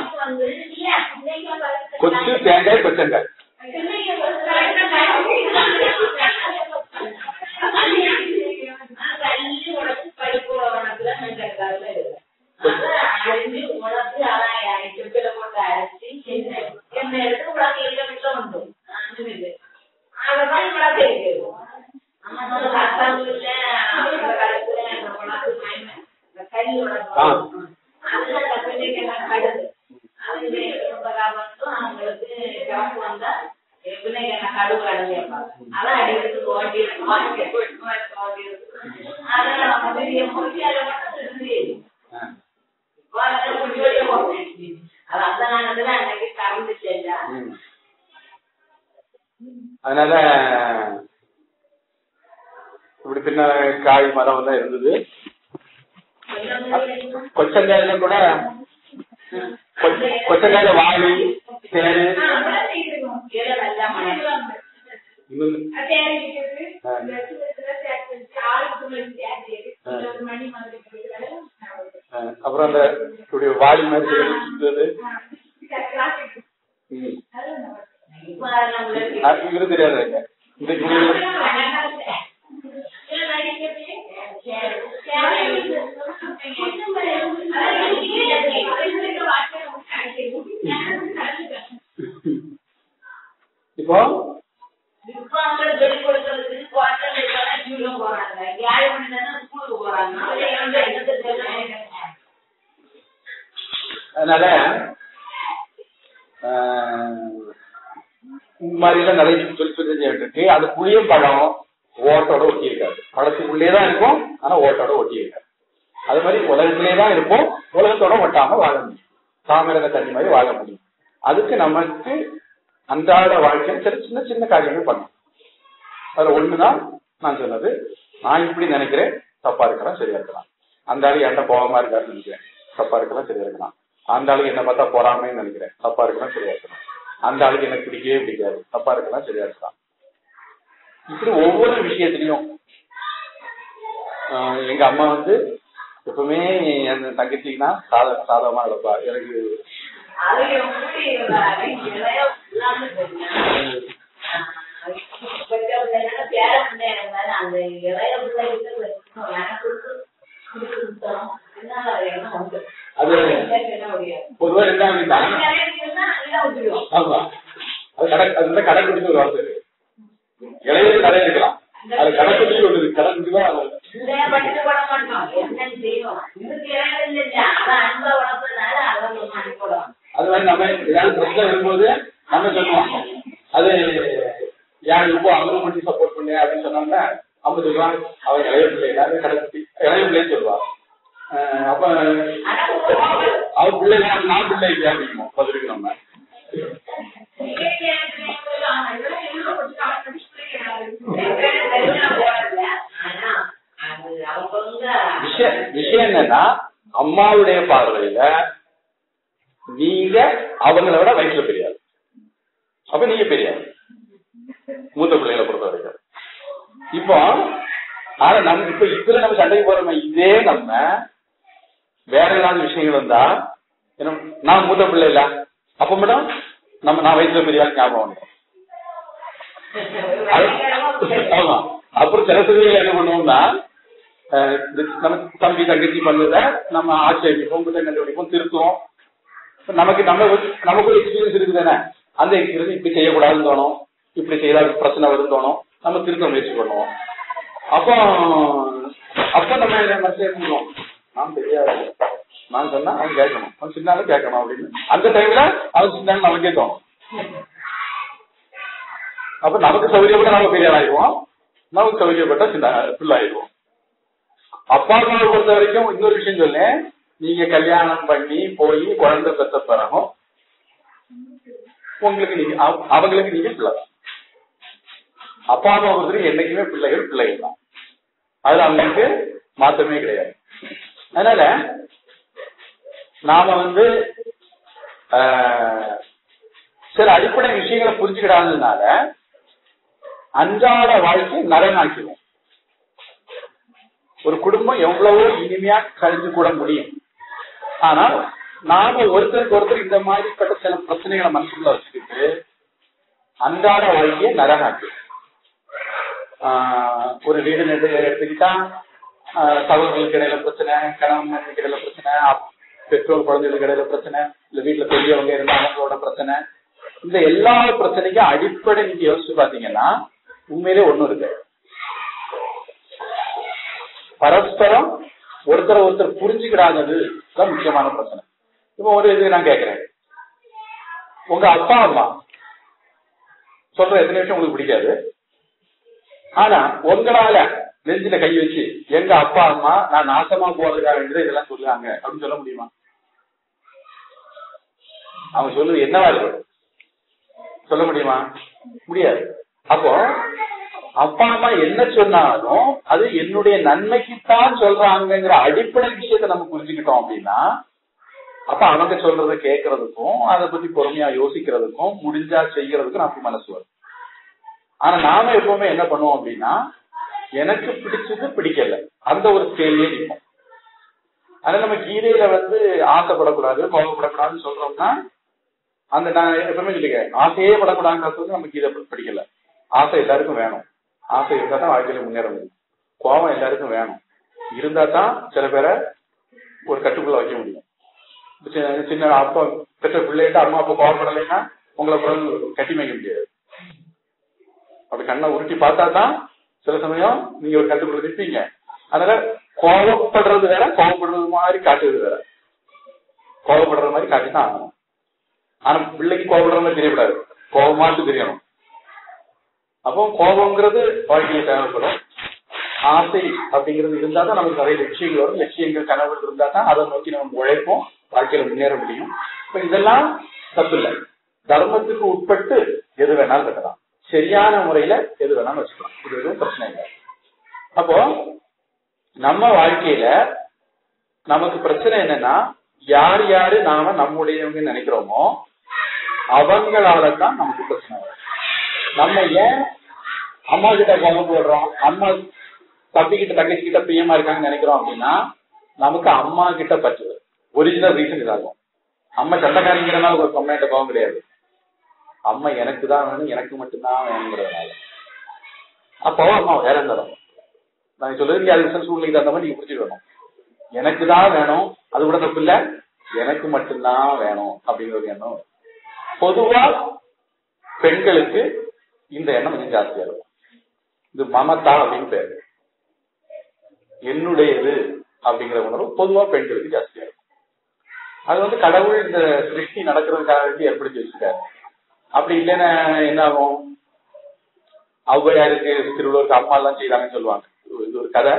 கொச்சு தேங்காய் கொச்சங்காய் ஆ. ம். அதனால இப்படி பின்ன காய் மரம் எல்லாம் இருந்தது கொச்சங்காயில கூட கொச்ச- கொச்சங்காயில வாழி தேரு இன்னும் ஆ, அப்புறம் அந்த இப்படி வாளி மாதிரி இருந்தது ம். அது இவரு தெரியாது எனக்கு. இந்த இவரு- இப்போ இப்ப அவங்களுக்கு சொல்லிக் கொடுக்கறதுக்கு குவார்டர் இருக்காங்க டியூஷன் போறாங்க ஏழு மணி நேரம் ஸ்கூலுக்கு போறாங்க அவங்க வந்து என்னத்தை தெரிஞ்சுக்கிறாங்க? அதனால ஆஹ், இந்த மாதிரி எல்லாம் நிறைய சொல்லி சொல்லி இருக்கு அது புளியும் பழம் ஓட்டோட ஒட்டி இருக்காது பழத்துக்குள்ளே தான் இருக்கும் ஆனா ஓட்டோட ஒட்டி இருக்காது அது மாதிரி உலகத்திலே தான் இருக்கும் உலகத்தோட ஒட்டாம வாழ முடியும் தாமிரக தண்ணி மாதிரி வாழ முடியும் அதுக்கு நமக்கு அன்றாட வாழ்க்கையில் சில சின்ன சின்ன காரியங்கள் பண்ணணும் அதுல ஒண்ணுதான் நான் சொன்னது நான் இப்படி நினைக்கிறேன் தப்பா இருக்கலாம் சரியா இருக்கலாம் அந்த ஆளு என்கிட்ட கோபமா இருக்காருன்னு நினைக்கிறேன் தப்பா இருக்கலாம் சரியா இருக்கலாம் அந்த ஆளுக்கு என்ன பார்த்தா பொறாமைன்னு நினைக்கிறேன் தப்பா இருக்கலாம் சரியா இருக்கலாம் அந்த ஆளுக்கு எனக்கு பிடிக்கவே பிடிக்காது தப்பா இருக்கலாம் சரியா இருக்கலாம் இப்படி ஒவ்வொரு விஷயத்திலையும் ஆஹ் எங்க அம்மா வந்து எப்பவுமே என் தங்கச்சிக்குன்னா சாத சாதகமா இருப்பா எனக்கு அது எப்படி இருந்தாங்க இளைய பிள்ளைன்னு தெரியும். ஆஹ் கொஞ்சம் என்னன்னா பேர பிள்ளையா இருந்தாலும் அந்த இளைய பிள்ளைகிட்ட வச்சுக்கணும். எனக்கு கொடுத்து கொடுத்துட்டோம். பின்னால அது என்ன உண்டு? அது என்ன முடியாது. பொதுவா என்ன அப்படின்னா கிடைக்குதுன்னா அங்கதான் விட்டுருவோம். ஆமா அது கடை அது வந்து கடை குடிச்சு ஒரு வார்த்தை இருக்கு இளையது கடை இருக்கலாம் அது கடை குடிச்சு ஒன்று இருக்கு கடை குடிச்சு தான் அது பிள்ளைய படிச்சு போட மாட்டோம். என்னன்னு செய்வோம். இதுக்கு இளைய இல்லையா? அதான் அன்பை வளர்த்ததுனால அதை நம்ம அனுப்பிடுவோம். அது மாதிரி நம்ம ஏதாவது பிரச்சனை வரும்போது நம்ம சொல்லுவோம் அது யார் இப்போ அவங்க மட்டும் சப்போர்ட் பண்ணு அப்படின்னு சொன்னோம்னா அவங்க சொல்லுவாங்க அவன் இளைய பிள்ளை எல்லாரும் கடைசி இளைய பிள்ளைன்னு சொல்லுவா அஹ் அப்ப ஆனா ஒரு அவ பிள்ளை தான், நான் பிள்ளை இல்லையா அப்படிமோ பதிலுக்கு நம்ம விஷயம் விஷயம் என்னன்னா அம்மாவுடைய பார்வையில நீங்க அவங்கள விட வயசுல பெரியாரு அப்ப நீங்க பெரியாரு மூத்த பிள்ளைகளை பொறுத்த வரைக்கும் இப்போ ஆனா நம்ம இப்ப இதுல நம்ம சண்டைக்கு போறோமே இதே நம்ம வேற ஏதாவது விஷயங்கள் வந்தா என்ன நான் மூத்த பிள்ளை இல்ல அப்ப மட்டும் நம்ம நான் வயசுல பெரியாரு ஞாபகம் வந்துடும் அது- ஆமா அப்புறம் சில சமயங்கள் என்ன பண்ணுவோம்னா அஹ், இது நம்ம தம்பி தங்கச்சி பண்ணத நம்ம ஆட்சேபிப்போம் குற்றம் கண்டுபிடிப்போம் திருத்துவோம் இப்ப நமக்கு நம்ம நமக்கு ஒரு எக்ஸ்பீரியன்ஸ் இருக்குது தானே அந்த எக்ஸ்பீரியன்ஸ் இப்படி செய்யக்கூடாதுன்னு தோணும் இப்படி செய்தா பிரச்சனை வரும்னு தோணும் நம்ம திருத்த முயற்சி பண்ணுவோம் அப்போ அப்ப நம்ம என்ன மனசே பண்ணுவோம் நான் தெரியாது நான் சொன்னா அவன் கேட்கணும் அவன் சின்னாலும் கேட்கணும் அப்படின்னு அந்த டைம்ல அவன் சின்னாலும் நமக்கே தோணும் அப்ப நமக்கு சௌகரியப்பட்ட நம்ம பெரிய ஆயிடுவோம் நமக்கு சௌகரியப்பட்ட சின்ன பிள்ளாயிடுவோம் அப்பா அம்மாவை பொறுத்த வரைக்கும் இன்னொரு விஷயம் சொல்லேன் நீங்க கல்யாணம் பண்ணி போய் குழந்தை பெற்ற பிறகும் உங்களுக்கு நீங்க அவ- அவங்களுக்கு நீங்க பிள்ளை தான் அப்பா அம்மா பொறுத்த வரைக்கும் என்னைக்குமே பிள்ளைகள் பிள்ளைகள் தான் அதுல அவங்களுக்கு மாற்றமே கிடையாது அதனால நாம வந்து ஆஹ், சில அடிப்படை விஷயங்களை புரிஞ்சுக்கிடாததுனால அன்றாட வாழ்க்கை நரனாக்கிடும் ஒரு குடும்பம் எவ்வளவோ இனிமையா கழிஞ்சு கூட முடியும் ஆனால் நாம ஒருத்தருக்கு ஒருத்தர் இந்த மாதிரிப்பட்ட சில பிரச்சனைகளை மனசுக்குள்ள வச்சுக்கிட்டு அன்றாட வாழ்க்கையை நரனாக்கிடும் ஆஹ் ஒரு வீடு நெடு எடுத்துக்கிட்டா ஆஹ் சகோதரர்களுக்கு இடையில பிரச்சனை கணவன் மனைவிக்கு இடையில பிரச்சனை அப்- பெற்றோர் குழந்தைகளுக்கு இடையில பிரச்சனை இல்ல வீட்டுல பெரியவங்க இருந்தா அவங்களோட பிரச்சனை இந்த எல்லா பிரச்சனைக்கும் அடிப்படை நீங்க யோசிச்சு பாத்தீங்கன்னா உண்மையிலே ஒண்ணும் இருக்கு பரஸ்பரம் ஒருத்தரை ஒருத்தர் புரிஞ்சுக்கிடாதது தான் முக்கியமான பிரச்சனை இப்போ ஒரு இது நான் கேட்கிறேன் உங்க அப்பா அம்மா சொல்ற எத்தனை விஷயம் உங்களுக்கு பிடிக்காது ஆனா உங்களால நெஞ்சில கை வச்சு எங்க அப்பா அம்மா நான் நாசமா போறதுக்காக வேண்டியது இதெல்லாம் சொல்லுவாங்க அப்படின்னு சொல்ல முடியுமா அவங்க சொல்லுது என்னவா இருக்கு சொல்ல முடியுமா முடியாது அப்போ அப்பா அம்மா என்ன சொன்னாலும் அது என்னுடைய நன்மைக்குத்தான் சொல்றாங்கங்கிற அடிப்படை விஷயத்தை நம்ம புரிஞ்சுக்கிட்டோம் அப்படின்னா அப்ப அவங்க சொல்றதை கேட்கறதுக்கும் அதை பத்தி பொறுமையா யோசிக்கிறதுக்கும் முடிஞ்சா செய்யறதுக்கும் நமக்கு மனசு வரும் ஆனா நாம எப்பவுமே என்ன பண்ணுவோம் அப்படின்னா எனக்கு பிடிச்சது பிடிக்கல அந்த ஒரு ஸ்கேல்லே நிற்போம் அதனால நம்ம கீதையில வந்து ஆசைப்படக்கூடாது கோபப்படக்கூடாதுன்னு சொல்றோம்னா அந்த நான் எப்பவுமே சொல்லிக்கிறேன் ஆசையே படக்கூடாதுங்கிறது நம்ம கீதை படிக்கல ஆசை எல்லாருக்கும் வேணும் ஆசை இருந்தா தான் வாழ்க்கையில முன்னேற முடியும் கோபம் எல்லாருக்கும் வேணும் இருந்தா தான் சில பேரை ஒரு கட்டுக்குள்ள வைக்க முடியும் சின்ன- சின்ன அப்பா பெற்ற பிள்ளைகிட்ட அம்மா அப்பா கோவப்படலைன்னா உங்களை பிறகு கட்டி வைக்க முடியாது அப்படி கண்ணை உருட்டி பார்த்தா தான் சில சமயம் நீங்க ஒரு கட்டுக்குள்ள நிற்பீங்க அதனால கோவப்படுறது வேற கோவப்படுறது மாதிரி காட்டுறது வேற கோவப்படுறது மாதிரி காட்டி தான் ஆகணும் ஆனா பிள்ளைக்கு கோவப்படுற மாதிரி தெரியக்கூடாது கோபமாட்டு தெரியணும் அப்போ கோபங்கிறது வாழ்க்கையில தேவைப்படும் ஆசை அப்படிங்கிறது இருந்தா தான் நமக்கு நிறைய லட்சியங்கள் வரும் லட்சியங்கள் கனவுகள் இருந்தா தான் அதை நோக்கி நம்ம உழைப்போம் வாழ்க்கையில முன்னேற முடியும் இப்ப இதெல்லாம் தப்பு இல்லை தர்மத்துக்கு உட்பட்டு எது வேணாலும் இருக்கலாம் சரியான முறையில எது வேணாலும் வச்சுக்கலாம் இது எதுவும் பிரச்சனை இல்லை அப்போ நம்ம வாழ்க்கையில நமக்கு பிரச்சனை என்னன்னா யார் யாரு நாம நம்முடையவங்க நினைக்கிறோமோ அவங்களால தான் நமக்கு பிரச்சனை வரும் நம்ம ஏன் அம்மா கிட்ட கோபம் போடுறோம் அம்மா தம்பி கிட்ட தங்கச்சி கிட்ட பிரியமா இருக்காங்கன்னு நினைக்கிறோம் அப்படின்னா நமக்கு அம்மா கிட்ட பற்றுது ஒரிஜினல் ரீசன் இதாகும் அம்மா சண்டைக்காரங்கிறனால ஒரு கம்ப்ளைண்ட் கோபம் கிடையாது அம்மா எனக்கு தான் வேணும் எனக்கு மட்டும்தான் வேணுங்கிறதுனால அப்போ அம்மா வேற இருந்தாலும் நான் சொல்றது நீங்க அது சூழ்நிலைக்கு தகுந்த மாதிரி நீங்க புரிஞ்சுக்கணும் எனக்கு தான் வேணும் அது கூட தப்பு இல்ல எனக்கு மட்டும்தான் வேணும் அப்படிங்கிற ஒரு எண்ணம் வரும். பொதுவா பெண்களுக்கு இந்த எண்ணம் கொஞ்சம் ஜாஸ்தியா இருக்கும் இது மமதா அப்படின்னு பேரு என்னுடையது அப்படிங்கிற உணர்வு பொதுவா பெண்களுக்கு ஜாஸ்தியா இருக்கும் அது வந்து கடவுள் இந்த சிருஷ்டி நடக்கிறதுக்காக வேண்டி ஏற்படுத்தி வச்சிருக்காரு அப்படி இல்லைன்னா என்ன ஆகும் ஔவையாருக்கு திருவள்ளுவருக்கு அம்மா எல்லாம் செய்தாங்கன்னு சொல்லுவாங்க இது ஒரு கதை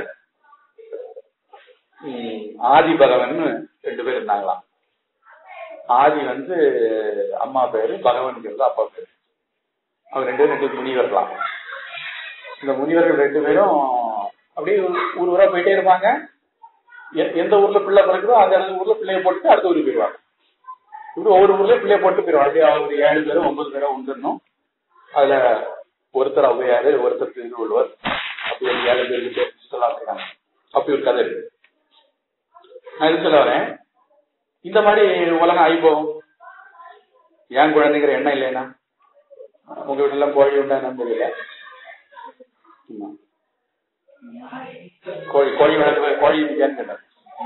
உம், ஆதி பகவன் ரெண்டு பேர் இருந்தாங்களாம் ஆதி வந்து அம்மா பேரு பகவன்கிறது அப்பா பேரு அவங்க ரெண்டு பேரும் ரெண்டு முனிவர்களாம் இந்த முனிவர்கள் ரெண்டு பேரும் அப்படியே ஊர் ஊரா போயிட்டே இருப்பாங்க எ- எந்த ஊர்ல பிள்ளை பிறகுதோ அந்த இடத்துல ஊர்ல பிள்ளைய போட்டு அடுத்த ஊருக்கு போயிடுவாங்க இப்படி ஒவ்வொரு ஊர்லயும் பிள்ளைய போட்டு போயிடுவாங்க அப்படியே ஒரு ஏழு பேரும் ஒன்பது பேரும் வந்துடணும் அதுல ஒருத்தர் ஔவையாரு ஒருத்தர் திருவள்ளுவர் அப்படி ஒரு ஏழு பேருக்கு பேர் சொல்லலாம் இருக்காங்க அப்படி ஒரு கதை இருக்கு நான் எது சொல்ல வரேன் இந்த மாதிரி உலகம் ஆகி போகும் ஏன் குழந்தைங்கிற எண்ணம் இல்லைன்னா உங்க வீட்டுல கோழி உண்டா என்னன்னு தெரியல ஆமா. கோழி கோழி வளர்க்க கோழி இல்லையான்னு கேட்டார்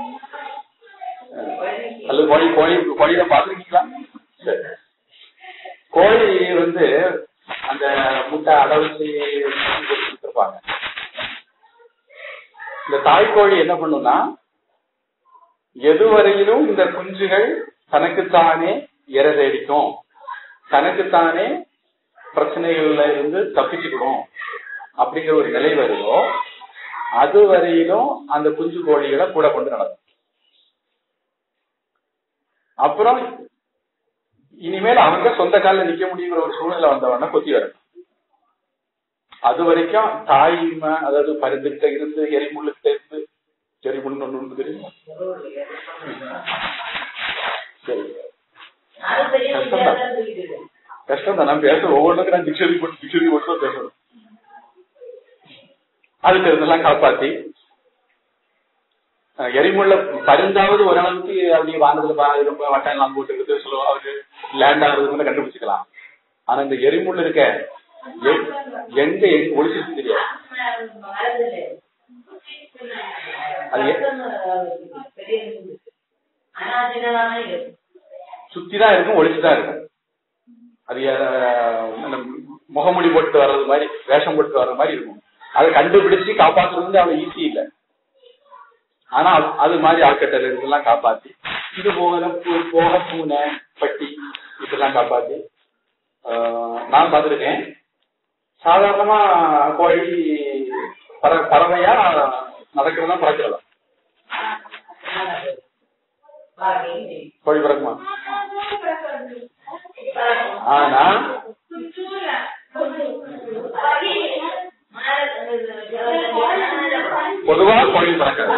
அல்லது கோழி கோழி கோழியில பாத்துருக்கீங்களா சரி கோழி வந்து அந்த முட்டை அடை வச்சு கொடுத்துருப்பாங்க இந்த தாய்க்கோழி என்ன பண்ணும்னா எதுவரையிலும் இந்த குஞ்சுகள் தனக்குத்தானே இரை தேடிக்கும் தனக்குத்தானே பிரச்சனைகள்ல இருந்து தப்பிச்சுக்கணும் அப்படிங்கிற ஒரு நிலை வருதோ அது வரையிலும் அந்த குஞ்சு கோழிகளை கூட கொண்டு நடக்கும் அப்புறம் இனிமேல் அவங்க சொந்த காலில் நிக்க முடியுங்கிற ஒரு சூழ்நிலை வந்தவன கொத்தி வரும் அது வரைக்கும் தாய் ம- அதாவது பருந்துகிட்ட இருந்து எரிமுள்ளுகிட்ட இருந்து எரிமுள்னு ஒண்ணு உண்டு தெரியுமா சரி அது பெரிய வித்தியாசம் இருக்குது. கஷ்டம் தான் நான் பேச ஒவ்வொன்றுக்கும் நான் டிக்ஷனரி போட்டு டிக்ஷனரி போட்டு தான் பேசணும் அதுக்கு இருந்தெல்லாம் காப்பாத்தி அஹ், எரிமுள்ள பருந்தாவது ஓரளவுக்கு அப்படி வானத்துல பா- ரொம்ப வட்டம் எல்லாம் போட்டு இருக்கு சொல்லுவோம் அவரு லேண்ட் ஆகுறது கண்டுபிடிச்சுக்கலாம் ஆனா இந்த எரிமுள்ள இருக்க எ- எங்க எங்க ஒளிச்சிருக்கு தெரியாது மறந்துடு. அது ஏ- பெரிய இது. ஆனா சின்னதான இருக்கும். சுத்திதான் இருக்கும் ஒளிச்சுதான் இருக்கும் அது அஹ், அந்த முகமூடி போட்டு வர்றது மாதிரி வேஷம் போட்டு வர்றது மாதிரி இருக்கும் அதை கண்டுபிடிச்சு காப்பாத்துறது வந்து அவ்வளவு ஈஸி இல்ல ஆனா அது- அது மாதிரி ஆக்கட்டல் இதெல்லாம் காப்பாத்தி இது போக பூ- போக பூனை பட்டி இதெல்லாம் காப்பாத்தி ஆஹ், நான் பார்த்திருக்கேன் சாதாரணமா கோழி பற பறவையா நடக்கிறதா பறக்கிறதா பாக்கி. கோழி பறக்குமா பறக்கும். ஆனா பாக்கி. மாற- பொதுவா கோழி பறக்காது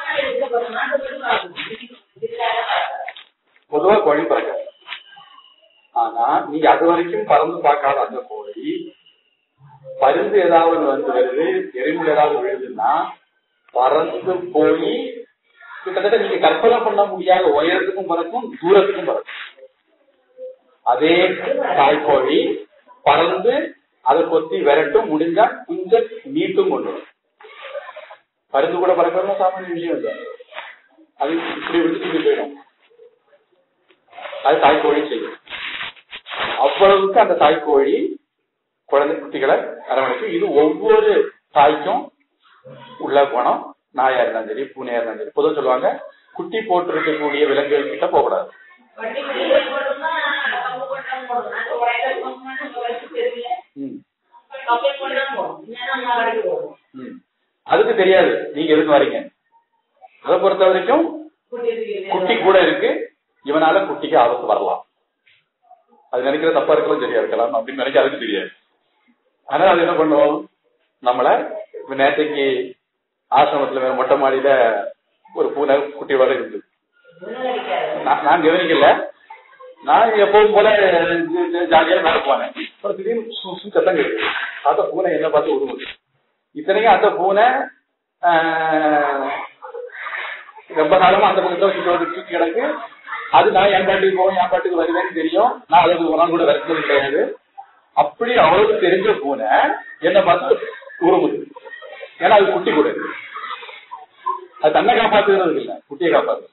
பொதுவா கோழி பறக்காது ஆனா நீங்க அது வரைக்கும் பறந்து பார்க்காத அந்த கோழி பருந்து ஏதாவது வந்து வருது எரிமுள் ஏதாவது விழுதுன்னா பறந்து போய் கிட்டத்தட்ட நீங்க கற்பனை பண்ண முடியாத உயரத்துக்கும் பறக்கும் தூரத்துக்கும் பறக்கும் அதே தாய்க்கோழி பறந்து அதை கொத்தி விரட்டும் முடிஞ்சா குஞ்ச நீட்டும் கொண்டு வரும் பருந்து கூட பறக்கிறதுனா சாமானிய விஷயம் இல்லை அது இப்படி விட்டுட்டு இப்படி போயிடும் அது தாய்க்கோழி செய்யும் அவ்வளவுக்கு அந்த தாய்க்கோழி குழந்தை குட்டிகளை அரவணைக்கும் இது ஒவ்வொரு தாய்க்கும் உள்ள குணம் நாயா இருந்தாலும் சரி பூனையா இருந்தாலும் சரி பொதுவாக சொல்லுவாங்க குட்டி போட்டு இருக்கக்கூடிய விலங்குகள் கிட்ட போகக்கூடாது வட்டி வெளியே போட்டோம்னா கம்பு போட்டாலும் போடும் நாங்க உடையில போட்டோம்னா உடைச்சு தெரியல ம், கம்பை போட்டாலும் போடும் இல்லைன்னா அம்மா கடைக்கு போகும் ம். அதுக்கு தெரியாது நீங்க எதுக்கு வரீங்க அதை பொறுத்த வரைக்கும் குட்டி இருக்குது. குட்டி கூட இருக்கு இவனால குட்டிக்கு ஆபத்து வரலாம் அது நினைக்கிற தப்பா இருக்கலாம் சரியா இருக்கலாம் அப்படின்னு நினைக்க அதுக்கு தெரியாது ஆனா அது என்ன பண்ணுவோம் நம்மள இப்ப நேற்றைக்கு ஆசிரமத்துல வேற மொட்டை மாடியில ஒரு பூனை குட்டியோட இருந்தது ஒண்ணும் கிடைக்காது. நான் நான் கவனிக்கல நான் எப்பவும் போல ஜாலியா மேல போனேன் அப்புறம் திடீர்னு சு- சு சத்தம் கேட்குது பார்த்தா பூனை என்ன பார்த்து உருவுது இத்தனைக்கும் அந்த பூனை ஆஹ், ரொம்ப காலமா அந்த பக்கத்துல சுத்தி வந்து சுத்தி கிடக்கு அது நான் என் பாட்டுக்கு போவேன் என் பாட்டுக்கு வருவேன்னு தெரியும் நான் அதுக்கு ஒரு நாள் கூட விரட்டுறது கிடையாது அப்படி அவளுக்கு தெரிஞ்ச பூனை என்ன பார்த்து உருமுது ஏன்னா அது குட்டி கூட இருக்கு அது தன்னை காப்பாத்துறது இல்ல குட்டியை காப்பாத்து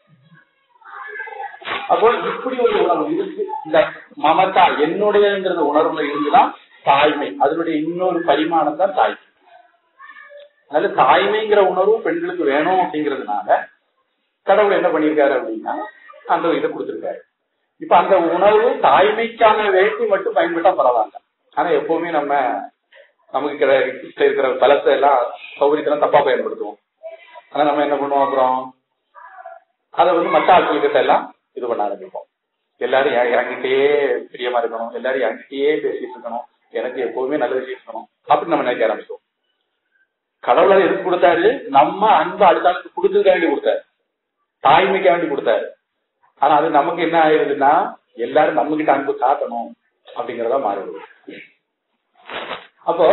அப்போ இப்படி ஒரு உணர்வு இருக்கு இந்த மமதா என்னுடையங்கிற உணர்வுல இருந்துதான் தாய்மை அதனுடைய இன்னொரு பரிமாணம் தான் தாய்மை அதனால தாய்மைங்கிற உணர்வு பெண்களுக்கு வேணும் அப்படிங்கிறதுனால கடவுள் என்ன பண்ணியிருக்காரு அப்படின்னா அந்த இதை கொடுத்திருக்காரு இப்ப அந்த உணர்வு தாய்மைக்கான வேட்டி மட்டும் பயன்பட்டா பரவாயில்ல ஆனா எப்பவுமே நம்ம நமக்கு கிட்ட கிட்ட இருக்கிற பலத்தை எல்லாம் சௌகரியத்தெல்லாம் தப்பா பயன்படுத்துவோம் ஆனா நம்ம என்ன பண்ணுவோம் அப்புறம் அதை வந்து மற்ற ஆட்கள்கிட்ட எல்லாம் இது பண்ண ஆரம்பிப்போம் எல்லாரும் என்- என்கிட்டயே பிரியமா இருக்கணும் எல்லாரும் என்கிட்டயே பேசிட்டு இருக்கணும் எனக்கு எப்பவுமே நல்ல விஷயம் இருக்கணும் அப்படின்னு நம்ம நினைக்க ஆரம்பிச்சோம் கடவுள் அதை எதுக்கு கொடுத்தாரு நம்ம அன்பு அடுத்த ஆளுக்கு கொடுத்ததுக்காக வேண்டி கொடுத்தாரு தாய்மைக்காக வேண்டி கொடுத்தாரு ஆனா அது நமக்கு என்ன ஆயிருதுன்னா எல்லாரும் நம்ம கிட்ட அன்பு காட்டணும் அப்படிங்கறதா மாறிடுது அப்போ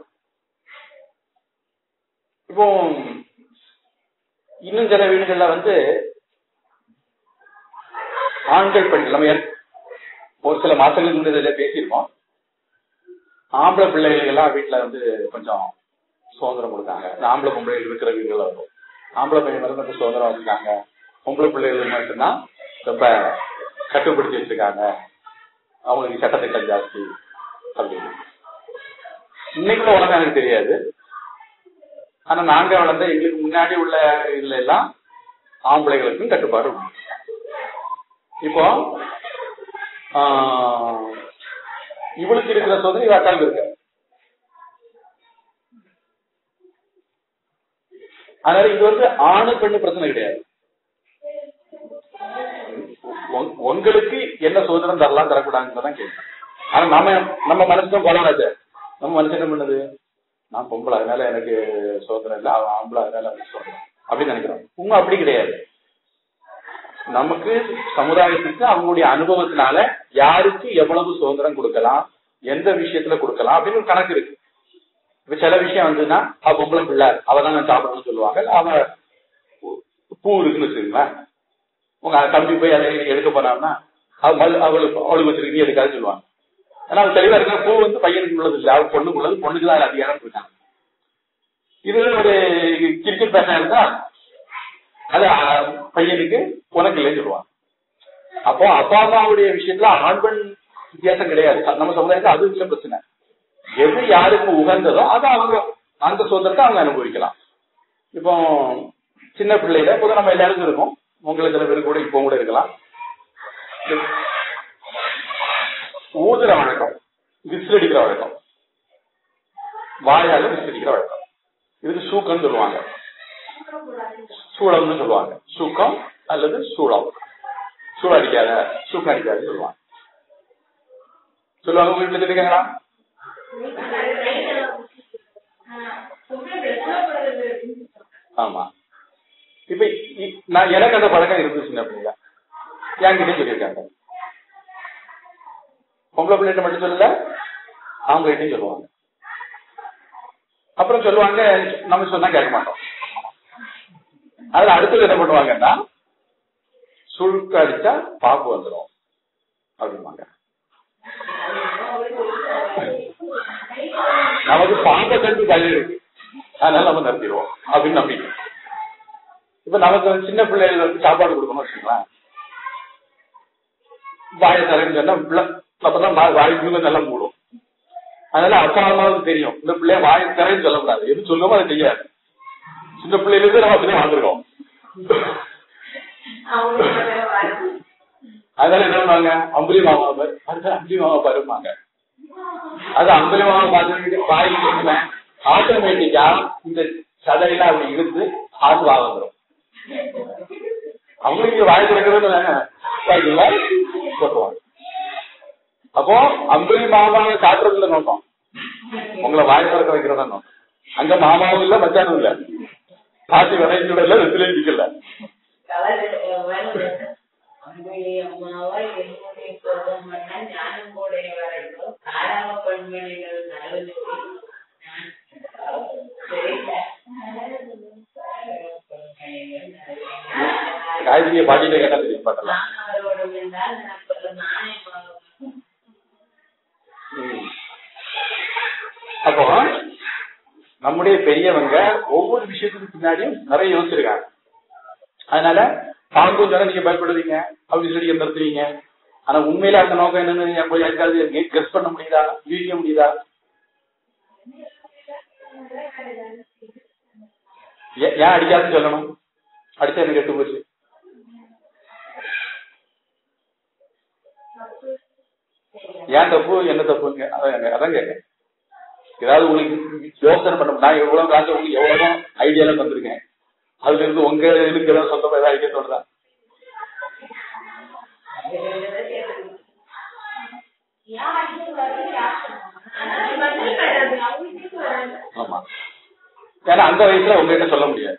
இப்போ இன்னும் சில வீடுகள்ல வந்து ஆண்கள் பெண்கள் நம்ம ஏற்க- ஒரு சில மாசங்களுக்கு முன்னாடி இதில் பேசியிருக்கோம் ஆம்பளை பிள்ளைகள் எல்லாம் வீட்டுல வந்து கொஞ்சம் சுதந்திரம் கொடுத்தாங்க இந்த ஆம்பளை பொம்பளை இருக்கிற வீடுகள் வரும் ஆம்பளை பையன் வந்து சுதந்திரம் வச்சிருக்காங்க பொம்பளை பிள்ளைகள் மட்டும்தான் ரொம்ப கட்டுப்படுத்தி வச்சிருக்காங்க அவங்களுக்கு சட்டத்திட்டம் ஜாஸ்தி அப்படின்னு இன்னைக்குள்ள உலகம் எனக்கு தெரியாது ஆனா நாங்க வளர்ந்த எங்களுக்கு முன்னாடி உள்ள இதுல எல்லாம் ஆம்பளைகளுக்கும் கட்டுப்பாடு உண்டு. இப்போ ஆஹ், இவளுக்கு இருக்கிற சோதனை இவ அக்காவுக்கு இருக்கு அதனால இது வந்து ஆணு பெண்ணு பிரச்சனை கிடையாது உங்க- உங்களுக்கு என்ன சுதந்திரம் தரலாம் தரக்கூடாதுன்றதான் கேள்வி ஆனா நம்ம நம்ம மனசுதான் போலாச்சு நம்ம மனசு என்ன பண்ணுது நான் பொம்பளை அதனால எனக்கு சுதந்திரம் இல்லை அவன் ஆம்பளை அதனால எனக்கு சுதந்திரம் அப்படின்னு நினைக்கிறோம் உண்மை அப்படி கிடையாது நமக்கு சமுதாயத்துக்கு அவங்களுடைய அனுபவத்தினால யாருக்கு எவ்வளவு சுதந்திரம் கொடுக்கலாம் எந்த விஷயத்துல கொடுக்கலாம் அப்படின்னு ஒரு கணக்கு இருக்கு இப்ப சில விஷயம் வந்துன்னா அவ பொம்பளை பிள்ளை அவ தான் நான் சாப்பிடணும்னு சொல்லுவாங்க அவ பூ இருக்குன்னு வச்சுக்கோங்களேன் உங்க தம்பி போய் அதை எடுக்க போனான்னா அவ மறு அவளுக்கு அவளுக்கு வச்சிருக்கு நீ எடுக்காது சொல்லுவாங்க ஆனா அது தெளிவா இருக்கிற பூ வந்து பையனுக்கு உள்ளது இல்லை அவ பொண்ணுக்கு உள்ளது பொண்ணுக்கு தான் அதிகாரம் இருக்காங்க இது ஒரு கிரிக்கெட் பேட்டா இருந்தா அது அஹ், பையனுக்கு உனக்கு இல்லைன்னு சொல்லுவாங்க அப்போ அப்பா அம்மாவுடைய விஷயத்துல ஆண் பெண் வித்தியாசம் கிடையாது நம்ம சமுதாயத்துல அது இல்ல பிரச்சனை எது யாருக்கு உகந்ததோ அதை அவங்க அந்த சுதந்திரத்தை அவங்க அனுபவிக்கலாம் இப்போ சின்ன பிள்ளையில பொதுவா நம்ம எல்லாருக்கும் இருக்கும் உங்களுக்கு சில பேர் கூட இப்போ கூட இருக்கலாம் ஊதுற வழக்கம் விசில் அடிக்கிற வழக்கம் வாயால விசில் அடிக்கிற வழக்கம் இதுக்கு சூக்கம்னு சொல்லுவாங்க சூளம்னு சொல்லுவாங்க சூக்கம் அல்லது சூளம் சூளம் அடிக்காத சூக்கம் அடிக்காதுன்னு சொல்லுவாங்க சொல்லுவாங்க உங்க வீட்டுல தெரியுங்களா ஆமா இப்ப இ- நான் எனக்கு அந்த பழக்கம் இருந்துச்சு அப்படிங்களா என்கிட்ட சொல்லியிருக்காங்க பொம்பளை பிள்ளைகிட்ட மட்டும் சொல்லல அவங்க கிட்டையும் சொல்லுவாங்க அப்புறம் சொல்லுவாங்க நம்ம சொன்னா கேட்க மாட்டோம் அதுல அடுத்தது என்ன பண்ணுவாங்கன்னா சுழுக்கு அடிச்சா பாம்பு வந்துடும் அப்படிம்பாங்க நமக்கு பாம்பை கண்டு பயம் இருக்கு அதனால நம்ம நிறுத்திடுவோம் அப்படின்னு நம்பிக்கை இப்ப நமக்கு வந்து சின்ன பிள்ளைகளுக்கு சாப்பாடு கொடுக்கணும் வச்சுக்கலாம் வாயை தரேன்னு சொன்னா பிள்ளை அப்பதான் வா- வாய் முழுக்க நல்லா மூடும் அதனால அப்பா அம்மாவுக்கு தெரியும் இந்த பிள்ளைய வாயை தரேன்னு சொல்லக்கூடாது எது சொல்லுமோ அதை செய்யாது சின்ன பிள்ளையில இருந்து நம்ம அப்படியே வாழ்ந்துருக்கோம் அதனால என்ன பண்ணுவாங்க அம்புலி மாமா பாரு அடுத்த அம்புலி மாமா பாருப்பாங்க அது அம்புலி மாமா பார்த்துட்டு வாய் கொடுக்குவேன் ஆட்டோமேட்டிக்கா இந்த சதையெல்லாம் அப்படி இழுத்து ஆத்து வா வந்துடும் அவங்களுக்கு வாய் திறக்கிறது வாய்க்குள்ள போட்டுருவாங்க அப்போ அம்புலி மாமாவை காட்டுறதுல நோக்கம் உங்களை வாய் திறக்க வைக்கிறதா நோக்கம் அங்க மாமாவும் இல்ல மச்சானும் இல்ல பாட்டி விளைஞ்சு இல்ல ரெண்டுலயும் நிக்கல அம்மாவா என்னுடைய கோபம் பண்ண ஞானம் கூட வரட்டும் தாராள பெண்மணிகள் நல்லது காய்கறியை பாட்டியில கேட்டா தெரியும் பாட்டலாம் நான் அவரோட இருந்தால் நான் நானே ம். அப்போ நம்முடைய பெரியவங்க ஒவ்வொரு விஷயத்துக்கு பின்னாடியும் நிறைய யோசிச்சிருக்காங்க அதனால பாம்பு தானே நீங்க பயப்படுவீங்க அப்படி சொல்லி நிறுத்துவீங்க ஆனா உண்மையில அந்த நோக்கம் என்னன்னு என் போய் யாருக்காவது கெஸ் பண்ண முடியுதா யூகிக்க முடியுதா ஏ- ஏன் அடிக்காதுன்னு சொல்லணும் அடிச்சா எனக்கு கெட்டு போச்சு ஏன் தப்பு என்ன தப்புங்க அதான் அதான் கேட்க ஏதாவது உங்களுக்கு யோசனை பண்ண நான் எவ்வளவு காசு உங்களுக்கு எவ்வளவு ஐடியால வந்திருக்கேன் அதுல இருந்து உங்க இதுக்கு ஏதாவது சொந்தமா ஏதாவது ஐடியா தோணுதா ஆமா ஏன்னா அந்த வயசுல உங்ககிட்ட சொல்ல முடியாது